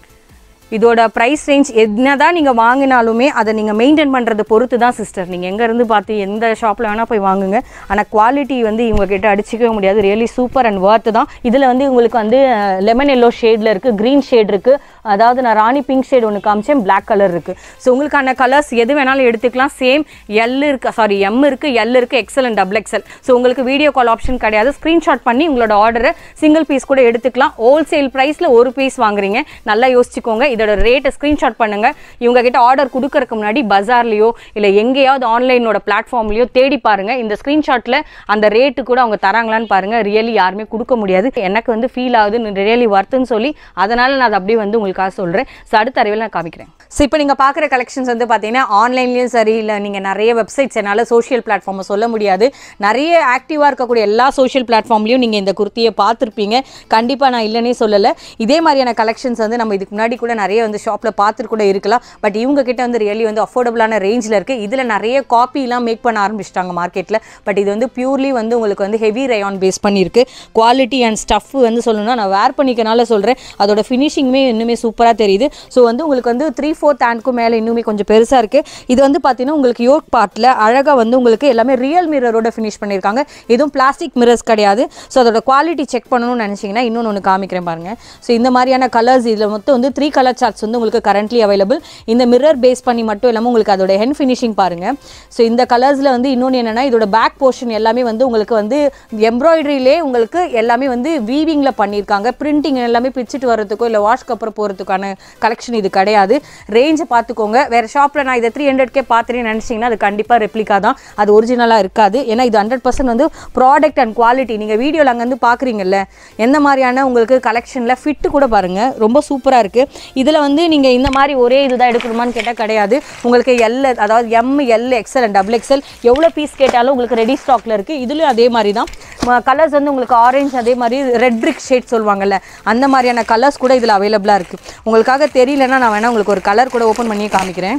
இதோட ப்ரைஸ் ரேஞ்ச் என்னதான் நீங்கள் வாங்கினாலுமே அதை நீங்கள் மெயின்டைன் பண்ணுறதை பொறுத்து தான் சிஸ்டர் நீங்கள் எங்கேருந்து பார்த்து எந்த ஷாப்பில் வேணால் போய் வாங்குங்க ஆனால் குவாலிட்டி வந்து இவங்க கிட்ட அடிச்சிக்கவே முடியாது ரியலி சூப்பர் அண்ட் ஒர்த்து தான் இதில் வந்து உங்களுக்கு வந்து லெமன் எல்லோ ஷேடில் இருக்குது க்ரீன் ஷேட் இருக்குது அதாவது நான் ராணி பிங்க் ஷேட் ஒன்று காமிச்சேன் Black கலர் இருக்குது ஸோ உங்களுக்கான கலர்ஸ் எது வேணாலும் எடுத்துக்கலாம் சேம் எல் இருக்கு சாரி எம் இருக்குது எல் இருக்குது XL and double XL so உங்களுக்கு வீடியோ கால் ஆப்ஷன் கிடையாது ஸ்க்ரீன்ஷாட் பண்ணி உங்களோட ஆர்டரை சிங்கிள் பீஸ் கூட எடுத்துக்கலாம் ஹோல்சேல் ப்ரைஸில் ஒரு பீஸ் வாங்குறீங்க நல்லா யோசிச்சுக்கோங்க இதோட ரேட்டை ஸ்க்ரீன்ஷாட் பண்ணுங்க இவங்க கிட்ட ஆர்டர் கொடுக்கறதுக்கு முன்னாடி பஜார்லையோ இல்லை எங்கேயாவது ஆன்லைனோட பிளாட்ஃபார்ம்லையோ தேடி பாருங்க இந்த ஸ்க்ரீன்ஷாட்டில் அந்த ரேட்டு கூட அவங்க தராங்களான்னு பாருங்க ரியலி யாருமே கொடுக்க முடியாது எனக்கு வந்து ஃபீல் ஆகுது ரியலி வர்த்துன்னு சொல்லி அதனால நான் அதை அப்படியே வந்து உங்களுக்காக சொல்கிறேன் ஸோ அடுத்த அறிவில் நான் காமிக்கிறேன் ஸோ இப்போ நீங்கள் பார்க்குற கலெக்ஷன்ஸ் வந்து பார்த்தீங்கன்னா ஆன்லைன்லேயும் சரி இல்லை நீங்கள் நிறைய வெப்சைட்ஸ் என்னால் சோஷியல் பிளாட்ஃபார்மை சொல்ல முடியாது நிறைய ஆக்டிவாக இருக்கக்கூடிய எல்லா சோஷியல் பிளாட்ஃபார்ம்லையும் நீங்கள் இந்த குர்த்தியை பார்த்துருப்பீங்க கண்டிப்பாக நான் இல்லைன்னே சொல்லலை இதே மாதிரியான கலெக்ஷன்ஸ் வந்து நம்ம இதுக்கு முன்னாடி கூட நிறைய வந்து ஷாப்பில் பார்த்துட்டு கூட இருக்கலாம் பட் இவங்க கிட்ட வந்து ரியலி வந்து அஃபோர்டபுளான ரேஞ்சில் இருக்குது இதில் நிறைய காப்பிலாம் மேக் பண்ண ஆரம்பிச்சிட்டாங்க மார்க்கெட்டில் பட் இது வந்து பியூர்லி வந்து உங்களுக்கு வந்து ஹெவி ரயான் பேஸ் பண்ணியிருக்கு குவாலிட்டி அண்ட் ஸ்டஃப் வந்து சொல்லணும்னா நான் வேர் பண்ணிக்கனால சொல்கிறேன் அதோட ஃபினிஷிங்குமே இன்னுமே சூப்பராக தெரியுது ஸோ வந்து உங்களுக்கு வந்து த்ரீ ஃபோர்த் ஹேண்ட்க்கும் மேலே இன்னுமே கொஞ்சம் பெருசாக இருக்குது இது வந்து பார்த்தீங்கன்னா உங்களுக்கு யோக் பார்ட்டில் அழகாக வந்து உங்களுக்கு எல்லாமே ரியல் மிரரோட ஃபினிஷ் பண்ணியிருக்காங்க எதுவும் பிளாஸ்டிக் மிரர்ஸ் கிடையாது ஸோ அதோட குவாலிட்டி செக் பண்ணணும்னு நினச்சிங்கன்னா இன்னொன்று ஒன்று காமிக்கிறேன் பாருங்கள் ஸோ இந்த மாதிரியான கலர்ஸ் இதில் மொத்தம் வந்து த்ரீ கலர் சார்ட்ஸ் வந்து உங்களுக்கு கரண்ட்லி அவைலபிள் இந்த மிரர் பேஸ் பண்ணி மட்டும் இல்லாமல் உங்களுக்கு அதோட ஹென் ஃபினிஷிங் பாருங்கள் ஸோ இந்த கலர்ஸில் வந்து இன்னொன்று என்னென்னா இதோட பேக் போர்ஷன் எல்லாமே வந்து உங்களுக்கு வந்து எம்ப்ராய்டரியிலே உங்களுக்கு எல்லாமே வந்து வீவிங்கில் பண்ணியிருக்காங்க பிரிண்டிங் எல்லாமே பிச்சுட்டு வர்றதுக்கோ இல்லை வாஷ்க்கு அப்புறம் போகிறதுக்கான கலெக்ஷன் இது கிடையாது ரேஞ்சை பார்த்துக்கோங்க வேறு ஷாப்பில் நான் இதை த்ரீ ஹண்ட்ரட்கே பார்த்துட்டேன்னு நினச்சிங்கன்னா அது கண்டிப்பாக ரெப்ளிகா தான் அது ஒரிஜினலாக இருக்காது ஏன்னா இது ஹண்ட்ரட் பர்சன்ட் வந்து ப்ராடக்ட் அண்ட் குவாலிட்டி நீங்கள் வீடியோவில் அங்கேருந்து பார்க்குறீங்கல்ல எந்த மாதிரியான உங்களுக்கு கலெக்ஷனில் ஃபிட்டு கூட பாருங்கள் ரொம்ப சூப்பராக இருக்குது இதில் வந்து நீங்கள் இந்த மாதிரி ஒரே இதுதான் எடுக்கணுமான்னு கேட்டால் கிடையாது உங்களுக்கு எல் அதாவது M L XL and double XL எவ்வளோ பீஸ் கேட்டாலும் உங்களுக்கு ரெடி ஸ்டாக்கில் இருக்குது இதுலேயும் அதே மாதிரி தான் கலர்ஸ் வந்து உங்களுக்கு ஆரஞ்சு அதே மாதிரி ரெட் பிரிக் ஷேட் சொல்லுவாங்கல்ல அந்த மாதிரியான கலர்ஸ் கூட இதில் அவைலபிளாக இருக்குது உங்களுக்காக தெரியலன்னா நான் வேணால் உங்களுக்கு ஒரு கலர் கூட ஓப்பன் பண்ணி காமிக்கிறேன்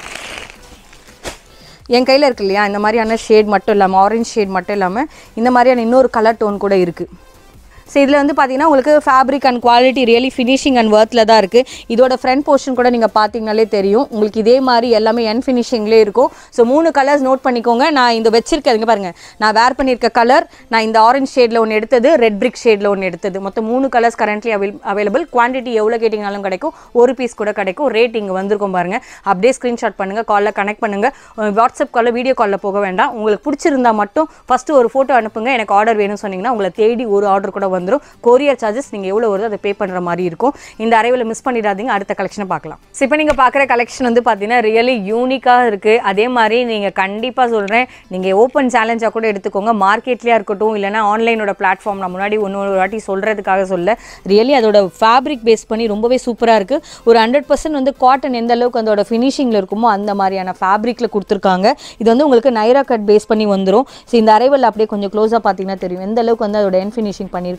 என் கையில் இருக்கு இல்லையா இந்த மாதிரியான ஷேட் மட்டும் இல்லாமல் ஆரஞ்சு ஷேட் மட்டும் இல்லாமல் இந்த மாதிரியான இன்னொரு கலர் டோன் கூட இருக்குது ஸோ இதில் வந்து பார்த்தீங்கன்னா உங்களுக்கு fabric and quality really finishing and ஒர்த்தில் தான் இருக்குது இதோட ஃப்ரண்ட் போர்ஷன் கூட நீங்கள் பார்த்தீங்கனாலே தெரியும் உங்களுக்கு இதே மாதிரி எல்லாமே என் ஃபினிஷிங்லேயே இருக்கும் ஸோ மூணு கலர்ஸ் நோட் பண்ணிக்கோங்க நான் இந்த வச்சிருக்கேன் பாருங்கள் நான் வேர் பண்ணியிருக்க கலர் நான் இந்த ஆரஞ்சு ஷேடில் ஒன்று எடுத்தது ரெட் பிரிக் ஷேடில் ஒன்று எடுத்தது மொத்தம் மூணு colours currently avail available quantity எவ்வளோ கேட்டிங்கனாலும் கிடைக்கும் ஒரு பீஸ் கூட கிடைக்கும் ரேட் இங்கே வந்திருக்கும் பாருங்கள் அப்படியே ஸ்க்ரீன்ஷாட் பண்ணுங்கள் காலில் கனெக்ட் பண்ணுங்கள் வாட்ஸ்அப் காலில் வீடியோ காலில் போக வேண்டாம் உங்களுக்கு பிடிச்சிருந்தா மட்டும் ஃபஸ்ட்டு ஒரு ஃபோட்டோ அனுப்புங்க எனக்கு ஆர்டர் வேணும்னு சொன்னீங்கன்னா உங்களை தேடி ஒரு ஆர்டர் கூட வந்துடும் கொரியர் சார்ஜஸ் நீங்கள் எவ்வளோ வருதோ அதை பே பண்ணுற மாதிரி இருக்கும் இந்த அரைவில் மிஸ் பண்ணிடாதீங்க அடுத்த கலெக்ஷனை பார்க்கலாம் ஸோ இப்போ நீங்கள் பார்க்குற கலெக்ஷன் வந்து பார்த்தீங்கன்னா ரியலி யூனிக்காக இருக்குது அதே மாதிரி நீங்கள் கண்டிப்பாக சொல்கிறேன் நீங்கள் ஓப்பன் சேலஞ்சாக கூட எடுத்துக்கோங்க மார்க்கெட்லேயே இருக்கட்டும் இல்லைனா ஆன்லைனோட பிளாட்ஃபார்ம் நான் முன்னாடி ஒன்று ஒரு வாட்டி சொல்கிறதுக்காக சொல்ல ரியலி அதோட ஃபேப்ரிக் பேஸ் பண்ணி ரொம்பவே சூப்பராக இருக்குது ஒரு ஹண்ட்ரட் பர்சன்ட் வந்து காட்டன் எந்த அளவுக்கு அதோட ஃபினிஷிங்கில் இருக்குமோ அந்த மாதிரியான ஃபேப்ரிக்கில் கொடுத்துருக்காங்க இது வந்து உங்களுக்கு நைரா கட் பேஸ் பண்ணி வந்துடும் ஸோ இந்த அரைவல் அப்படியே கொஞ்சம் க்ளோஸாக பார்த்தீங்கன்னா தெரியும் எந்த அளவுக்கு வந்து அதோட என் ஃபினிஷிங் பண்ணியிருக்காங்க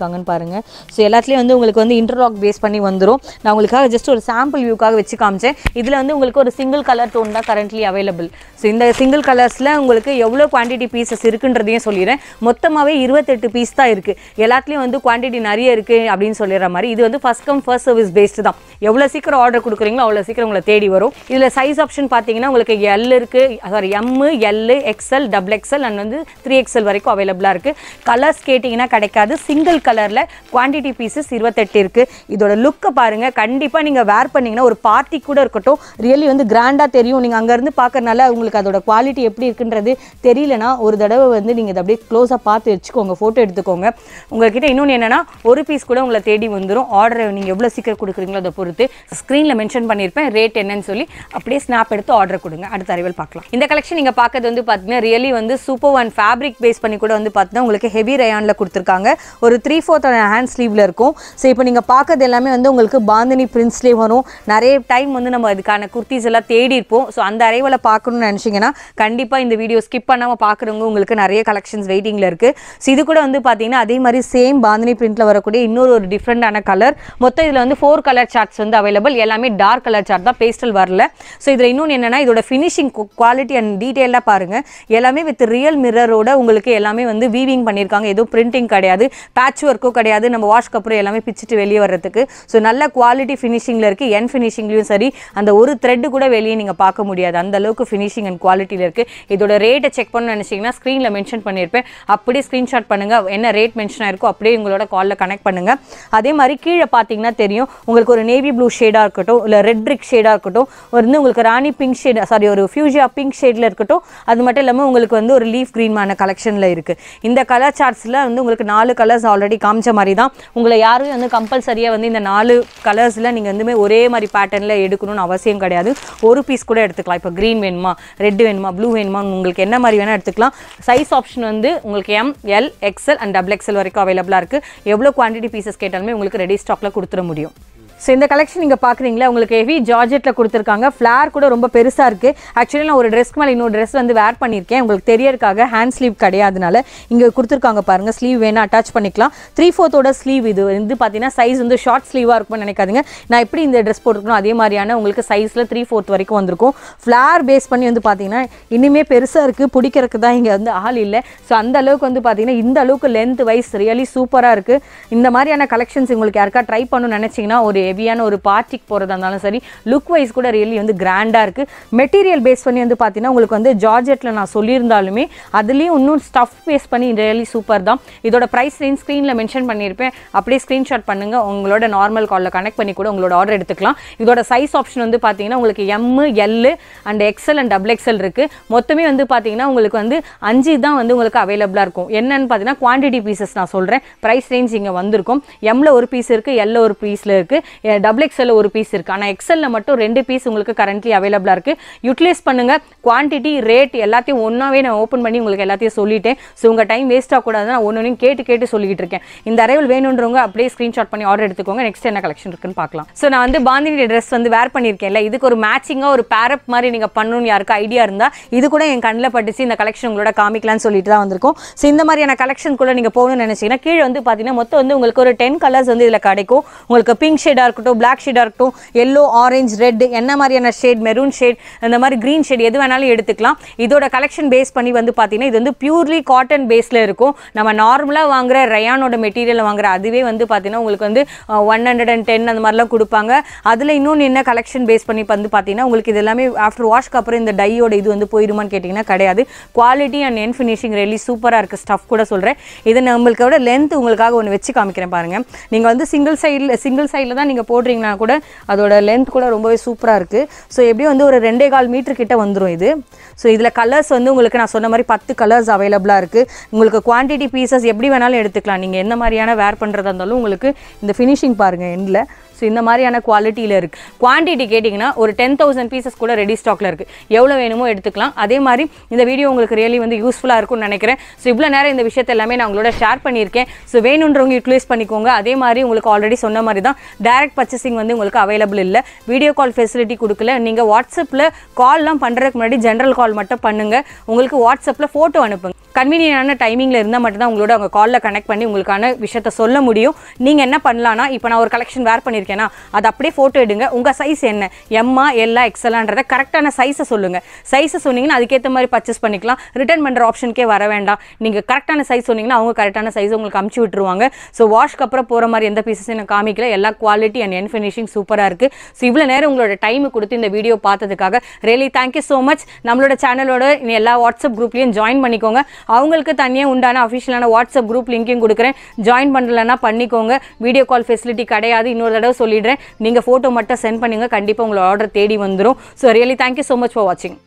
கொடுத்துருக்காங்கன்னு பாருங்கள் ஸோ எல்லாத்துலேயும் வந்து உங்களுக்கு வந்து இன்டர்லாக் பேஸ் பண்ணி வந்துடும் நான் உங்களுக்காக ஜஸ்ட் ஒரு சாம்பிள் வியூக்காக வச்சு காமிச்சேன் இதில் வந்து உங்களுக்கு ஒரு சிங்கிள் கலர் டோன் தான் கரண்ட்லி அவைலபிள் ஸோ இந்த சிங்கிள் கலர்ஸில் உங்களுக்கு எவ்வளோ குவான்டிட்டி பீசஸ் இருக்குன்றதையும் சொல்லிடுறேன் மொத்தமாகவே இருபத்தெட்டு பீஸ் தான் இருக்குது எல்லாத்துலேயும் வந்து குவான்டிட்டி நிறைய இருக்குது அப்படின்னு சொல்லிடுற மாதிரி இது வந்து first come first service based தான் எவ்வளோ சீக்கிரம் ஆர்டர் கொடுக்குறீங்களோ அவ்வளோ சீக்கிரம் உங்களை தேடி வரும் இதில் சைஸ் ஆப்ஷன் பார்த்தீங்கன்னா உங்களுக்கு எல் இருக்குது sorry M L XL double XL and வந்து த்ரீ எக்ஸ்எல் வரைக்கும் அவைலபிளாக இருக்குது கலர்ஸ் கேட்டிங்கன்னா கிடைக்காது சிங்கிள் கலரில் குவான்டிட்டி பீசஸ் இருபத்தெட்டு இருக்குது இதோட லுக்கை பாருங்கள் கண்டிப்பாக நீங்கள் வேர் பண்ணிங்கன்னா ஒரு பார்ட்டி கூட இருக்கட்டும் ரியலி வந்து கிராண்டாக தெரியும் நீங்கள் அங்கேருந்து பார்க்கறனால உங்களுக்கு அதோட குவாலிட்டி எப்படி இருக்குன்றது தெரியலனா ஒரு தடவை வந்து நீங்கள் இதை அப்படியே க்ளோஸாக பார்த்து வச்சுக்கோங்க ஃபோட்டோ எடுத்துக்கோங்க உங்ககிட்ட இன்னொன்று என்னென்னா ஒரு பீஸ் கூட உங்களை தேடி வந்துடும் ஆர்டர் நீங்கள் எவ்வளோ சீக்கிரம் கொடுக்குறீங்களோ அதை பொறுத்து ஸ்க்ரீனில் மென்ஷன் பண்ணியிருப்பேன் ரேட் என்னன்னு சொல்லி அப்படியே ஸ்னாப் எடுத்து ஆர்டர் கொடுங்க அடுத்த அறிவல் பார்க்கலாம் இந்த கலெக்ஷன் நீங்கள் பார்க்கறது வந்து பார்த்தீங்கன்னா ரியலி வந்து சூப்பர் ஒன் ஃபேப்ரிக் பேஸ் பண்ணி கூட வந்து பார்த்தீங்கன்னா உங்களுக்கு ஹெவி ரயானில் கொடுத்துருக்காங்க ஒரு த்ரீ ஃபோர்த் ஹேண்ட் ஸ்லீவில் இருக்கும் ஸோ இப்போ நீங்கள் பார்க்கறது எல்லாமே வந்து உங்களுக்கு பாந்தினி பிரின்ஸ்லேயே வரும் நிறைய டைம் வந்து நம்ம அதுக்கான குர்த்திஸ் எல்லாம் தேடி இருப்போம் ஸோ அந்த அரைவலை பார்க்கணும்னு நினச்சிங்கன்னா கண்டிப்பாக இந்த வீடியோ ஸ்கிப் பண்ணாமல் பார்க்குறவங்க உங்களுக்கு நிறைய கலெக்ஷன்ஸ் வெயிட்டிங்கில் இருக்குது ஸோ இது கூட வந்து பார்த்தீங்கன்னா அதே மாதிரி சேம் பாந்தினி பிரிண்ட்டில் வரக்கூடிய இன்னொரு ஒரு டிஃப்ரெண்டான கலர் மொத்தம் இதில் வந்து ஃபோர் கலர் சார்ட்ஸ் வந்து அவைலபிள் எல்லாமே டார்க் கலர் சார்ட் தான் பேஸ்டல் வரல ஸோ இதில் இன்னொன்று என்னென்னா இதோட ஃபினிஷிங் குவாலிட்டி அண்ட் டீட்டெயிலாக பாருங்கள் எல்லாமே வித் ரியல் மிரரோட உங்களுக்கு எல்லாமே வந்து வீவிங் பண்ணியிருக்காங்க எதுவும் பிரிண்டிங் கிடையாது பேட்ச் ஒர்க்கும் கிடையாது நம்ம வாஷ்க்கு அப்புறம் எல்லாமே பிச்சுட்டு வெளியே வர்றதுக்கு ஸோ நல்ல குவாலிட்டி ஃபினிஷிங்கில் இருக்குது என் ஃபினிஷிங்லையும் சரி அந்த ஒரு த்ரெட்டு கூட வெளியே நீங்கள் பார்க்க முடியாது அந்த அளவுக்கு ஃபினிஷிங் அண்ட் குவாலிட்டியில் இருக்குது இதோட ரேட்டை செக் பண்ண நினச்சிங்கன்னா ஸ்க்ரீனில் மென்ஷன் பண்ணியிருப்பேன் அப்படியே ஸ்க்ரீன்ஷாட் பண்ணுங்கள் என்ன ரேட் மென்ஷன் ஆயிருக்கோ அப்படியே உங்களோட காலில் கனெக்ட் பண்ணுங்கள் அதே மாதிரி கீழே பார்த்தீங்கன்னா தெரியும் உங்களுக்கு ஒரு நேவி ப்ளூ ஷேடாக இருக்கட்டும் இல்லை ரெட் பிரிக் ஷேடாக இருக்கட்டும் ஒரு வந்து உங்களுக்கு ராணி பிங்க் ஷேட் சாரி ஒரு ஃபியூஜியா பிங்க் ஷேடில் இருக்கட்டும் அது மட்டும் இல்லாமல் உங்களுக்கு வந்து ஒரு லீஃப் க்ரீன்மான கலெக்ஷனில் இருக்குது இந்த கலர் சார்ட்ஸில் வந்து உங்களுக்கு நாலு கலர்ஸ் ஆல்ரெடி காமிச்ச மாதிரி தான் உங்களை யாரும் வந்து கம்பல்சரியாக வந்து இந்த நாலு கலர்ஸில் நீங்கள் வந்து ஒரே மாதிரி பேட்டர்னில் எடுக்கணும்னு அவசியம் கிடையாது ஒரு பீஸ் கூட எடுத்துக்கலாம் இப்போ க்ரீன் வேணுமா ரெட் வேணுமா ப்ளூ வேணுமா உங்களுக்கு என்ன மாதிரி வேணால் எடுத்துக்கலாம் சைஸ் ஆப்ஷன் வந்து உங்களுக்கு M L XL and double XL வரைக்கும் அவைலபிளாக இருக்குது எவ்வளோ குவான்டிட்டி பீசஸ் கேட்டாலுமே உங்களுக்கு ரெடி ஸ்டாக்கில் கொடுத்துட முடியும் ஸோ இந்த கலெக்ஷன் நீங்கள் பார்க்குறீங்களா உங்களுக்கு ஹெவி ஜார்ஜெட்டில் கொடுத்துருக்காங்க ஃப்ளார் கூட ரொம்ப பெருசாக இருக்குது ஆக்சுவலி நான் ஒரு ட்ரெஸ்க்கு மேலே இன்னொரு ட்ரெஸ் வந்து வேர் பண்ணியிருக்கேன் உங்களுக்கு தெரியறதுக்காக ஹேண்ட் ஸ்லீவ் கிடையாதுனால இங்கே கொடுத்துருக்காங்க பாருங்கள் ஸ்லீவ் வேணால் அட்டாச் பண்ணிக்கலாம் த்ரீ ஃபோர்த்தோட ஸ்லீவ் இது வந்து பார்த்தீங்கன்னா சைஸ் வந்து ஷார்ட் ஸ்லீவாக இருக்கும்னு நினைக்காதீங்க நான் எப்படி இந்த ட்ரெஸ் போட்டிருக்கணும் அதே மாதிரியான உங்களுக்கு சைஸில் த்ரீ ஃபோர்த் வரைக்கும் வந்திருக்கும் ஃப்ளார் பேஸ் பண்ணி வந்து பார்த்தீங்கன்னா இனிமே பெருசாக இருக்குது பிடிக்கிறதுக்கு தான் இங்கே வந்து ஆள் இல்லை ஸோ அந்த அளவுக்கு வந்து பார்த்தீங்கன்னா இந்த அளவுக்கு லென்த் வைஸ் ரியலி சூப்பராக இருக்குது இந்த மாதிரியான கலெக்ஷன்ஸ் உங்களுக்கு யாருக்கா ட்ரை பண்ணணும்னு நினச்சிங்கன்னா ஒரு ஹெவியான ஒரு பார்ட்டிக்கு போகிறதா இருந்தாலும் சரி லுக் வைஸ் கூட ரியலி வந்து கிராண்டாக இருக்குது மெட்டீரியல் பேஸ் பண்ணி வந்து பார்த்தீங்கன்னா உங்களுக்கு வந்து ஜார்ஜெட்டில் நான் சொல்லியிருந்தாலுமே அதுலேயும் இன்னும் ஸ்டஃப் பேஸ் பண்ணி ரியலி சூப்பர் தான் இதோட ப்ரைஸ் ரேஞ்ச் ஸ்க்ரீனில் மென்ஷன் பண்ணியிருப்பேன் அப்படியே ஸ்க்ரீன்ஷாட் பண்ணுங்கள் உங்களோட நார்மல் காலில் கனெக்ட் பண்ணி கூட உங்களோட ஆர்டர் எடுத்துக்கலாம் இதோட சைஸ் ஆப்ஷன் வந்து பார்த்தீங்கன்னா உங்களுக்கு M L and XL and double XL இருக்குது மொத்தமே வந்து பார்த்தீங்கன்னா உங்களுக்கு வந்து அஞ்சு தான் வந்து உங்களுக்கு அவைலபிளாக இருக்கும் என்னன்னு பார்த்தீங்கன்னா குவான்டிட்டி பீசஸ் நான் சொல்கிறேன் ப்ரைஸ் ரேஞ்ச் இங்கே வந்திருக்கும் எம்ல ஒரு பீஸ் இருக்குது எல்ல ஒரு பீஸில் இருக்குது டபுள் எக்ஸ்எல்ல ஒரு பீஸ் இருக்குது ஆனால் எக்ஸ்எல்ல மட்டும் ரெண்டு பீஸ் உங்களுக்கு கரண்ட்லி அவைலபிளாக இருக்குது யூட்டிலைஸ் பண்ணுங்கள் குவான்டிட்டி ரேட் எல்லாத்தையும் ஒன்றாவே நான் ஓப்பன் பண்ணி உங்களுக்கு எல்லாத்தையும் சொல்லிட்டேன் ஸோ உங்கள் டைம் வேஸ்ட் ஆகக்கூடாது நான் ஒன்று கேட்டு கேட்டு சொல்லிக்கிட்டு இருக்கேன் இந்த அரைவல் வேணுன்றவங்க அப்படியே ஸ்க்ரீன்ஷாட் பண்ணி ஆர்டர் எடுத்துக்கோங்க நெக்ஸ்ட் என்ன கலெக்ஷன் இருக்குன்னு பார்க்கலாம் ஸோ நான் வந்து பாந்தினி ட்ரெஸ் வந்து வேர் பண்ணியிருக்கேன்ல இதுக்கு ஒரு மேட்சிங்காக ஒரு பேரப் மாதிரி நீங்கள் பண்ணணும்னு யாருக்கு ஐடியா இருந்தால் இது கூட என் கண்ணில் பட்டுச்சு இந்த கலெக்ஷன் உங்களோட காமிக்கலாம்னு சொல்லிட்டு தான் வந்திருக்கும் ஸோ இந்த மாதிரியான கலெக்ஷன் கூட நீங்கள் போகணும்னு நினச்சிங்கன்னா கீழே வந்து பார்த்தீங்கன்னா மொத்தம் வந்து உங்களுக்கு ஒரு டென் கலர்ஸ் வந்து இதில் கிடைக்கும் உங்களுக்கு பிங்க் ஷேடாக இருக்கட்டும் பிளாக் ஷேடாக இருக்கட்டும் எல்லோ ஆரஞ்ச் ரெட் என்ன மாதிரியான ஷேட் மெரூன் ஷேட் அந்த மாதிரி க்ரீன் ஷேட் எது வேணாலும் எடுத்துக்கலாம் இதோட கலெக்ஷன் பேஸ் பண்ணி வந்து பார்த்தீங்கன்னா இது வந்து பியூர்லி காட்டன் பேஸில் இருக்கும் நம்ம நார்மலாக வாங்குற ரயானோட மெட்டீரியல் வாங்குற அதுவே வந்து பார்த்தீங்கன்னா உங்களுக்கு வந்து ஒன் ஹண்ட்ரட் அண்ட் டென் அந்த மாதிரிலாம் கொடுப்பாங்க அதில் இன்னொன்று என்ன கலெக்ஷன் பேஸ் பண்ணி வந்து பார்த்தீங்கன்னா உங்களுக்கு இது எல்லாமே ஆஃப்டர் வாஷ்க்கு அப்புறம் இந்த டையோட இது வந்து போயிடுமான்னு கேட்டிங்கன்னா கிடையாது குவாலிட்டி அண்ட் என் ஃபினிஷிங் ரெலி சூப்பராக இருக்குது ஸ்டஃப் கூட சொல்கிறேன் இது நம்மளுக்கோட லென்த் உங்களுக்காக ஒன்று வச்சு காமிக்கிறேன் பாருங்கள் நீங்கள் வந்து சிங்கிள் சைடில் சிங்கிள் சைடில் தான் நீங்கள் போடுறீங்கன்னா கூட அதோட லென்த் கூட ரொம்பவே சூப்பராக இருக்குது ஸோ எப்படியும் வந்து ஒரு ரெண்டே கால் மீட்டர் கிட்ட வந்துடும் இது ஸோ இதில் கலர்ஸ் வந்து உங்களுக்கு நான் சொன்ன மாதிரி பத்து கலர்ஸ் அவைலபிளாக இருக்குது உங்களுக்கு குவான்டிட்டி பீசஸ் எப்படி வேணாலும் எடுத்துக்கலாம் நீங்கள் எந்த மாதிரியான வேர் பண்ணுறதா இருந்தாலும் உங்களுக்கு இந்த ஃபினிஷிங் பாருங்கள் எண்டில் ஸோ இந்த மாதிரியான குவாலிட்டியில் இருக்குது குவான்டிட்டி கேட்டிங்கன்னா ஒரு டென் தௌசண்ட் பீசஸ் கூட ரெடி ஸ்டாக்கில் இருக்குது எவ்வளோ வேணுமோ எடுத்துக்கலாம் அதே மாதிரி இந்த வீடியோ உங்களுக்கு ரியலி வந்து யூஸ்ஃபுல்லாக இருக்கும்னு நினைக்கிறேன் ஸோ இவ்வளோ நேரம் இந்த விஷயத்தை எல்லாமே நான் உங்களோட ஷேர் பண்ணியிருக்கேன் ஸோ வேணுன்றவங்க யூட்டிலைஸ் பண்ணிக்கோங்க அதே மாதிரி உங்களுக்கு ஆல்ரெடி சொன்ன மாதிரி தான் டைரக்ட் பர்ச்சேசிங் வந்து உங்களுக்கு அவைலபிள் இல்லை வீடியோ கால் ஃபெசிலிட்டி கொடுக்கல நீங்கள் வாட்ஸ்அப்பில் கால்லாம் பண்ணுறதுக்கு முன்னாடி ஜென்ரல் கால் மட்டும் பண்ணுங்கள் உங்களுக்கு வாட்ஸ்அப்பில் ஃபோட்டோ அனுப்புங்க கன்வீனியனான டைமிங்கில் இருந்தால் மட்டும்தான் உங்களோட அவங்க காலில் கனெக்ட் பண்ணி உங்களுக்கான விஷயத்த சொல்ல முடியும் நீங்கள் என்ன பண்ணலான்னா இப்போ நான் ஒரு கலெக்ஷன் வேர் பண்ணியிருக்கேன்னா அதை அப்படியே ஃபோட்டோ எடுங்க உங்கள் சைஸ் என்ன எம்மா எல்லா எக்ஸலான்றத கரெக்டான சைஸை சொல்லுங்கள் சைஸை சொன்னீங்கன்னா அதுக்கேற்ற மாதிரி பர்ச்சேஸ் பண்ணிக்கலாம் ரிட்டர்ன் பண்ணுற ஆப்ஷனுக்கே வர வேண்டாம் நீங்கள் கரெக்டான சைஸ் சொன்னீங்கன்னா அவங்க கரெக்டான சைஸ் உங்களுக்கு அமுச்சு விட்டுருவாங்க ஸோ வாஷ்க்கு அப்புறம் போகிற மாதிரி எந்த பீசஸும் நான் காமிக்கல எல்லா குவாலிட்டி அண்ட் என் ஃபினிஷிங் சூப்பராக இருக்குது ஸோ இவ்வளோ நேரம் உங்களோட டைம் கொடுத்து இந்த வீடியோ பார்த்ததுக்காக ரியலி தேங்க்யூ ஸோ மச் நம்மளோட சேனலோட இனி எல்லா வாட்ஸ்அப் குரூப்லையும் ஜாயின் பண்ணிக்கோங்க அவங்களுக்கு தனியாக உண்டான அஃபிஷியலான வாட்ஸ்அப் குரூப் லிங்க்கையும் கொடுக்குறேன் ஜாயின் பண்ணலன்னா பண்ணிக்கோங்க வீடியோ கால் ஃபெசிலிட்டி கிடையாது இன்னொரு தடவை சொல்லிடுறேன் நீங்கள் ஃபோட்டோ மட்டும் சென்ட் பண்ணுங்க கண்டிப்பாக உங்களோட ஆர்டர் தேடி வந்துடும் so really thank you so much for வாட்சிங்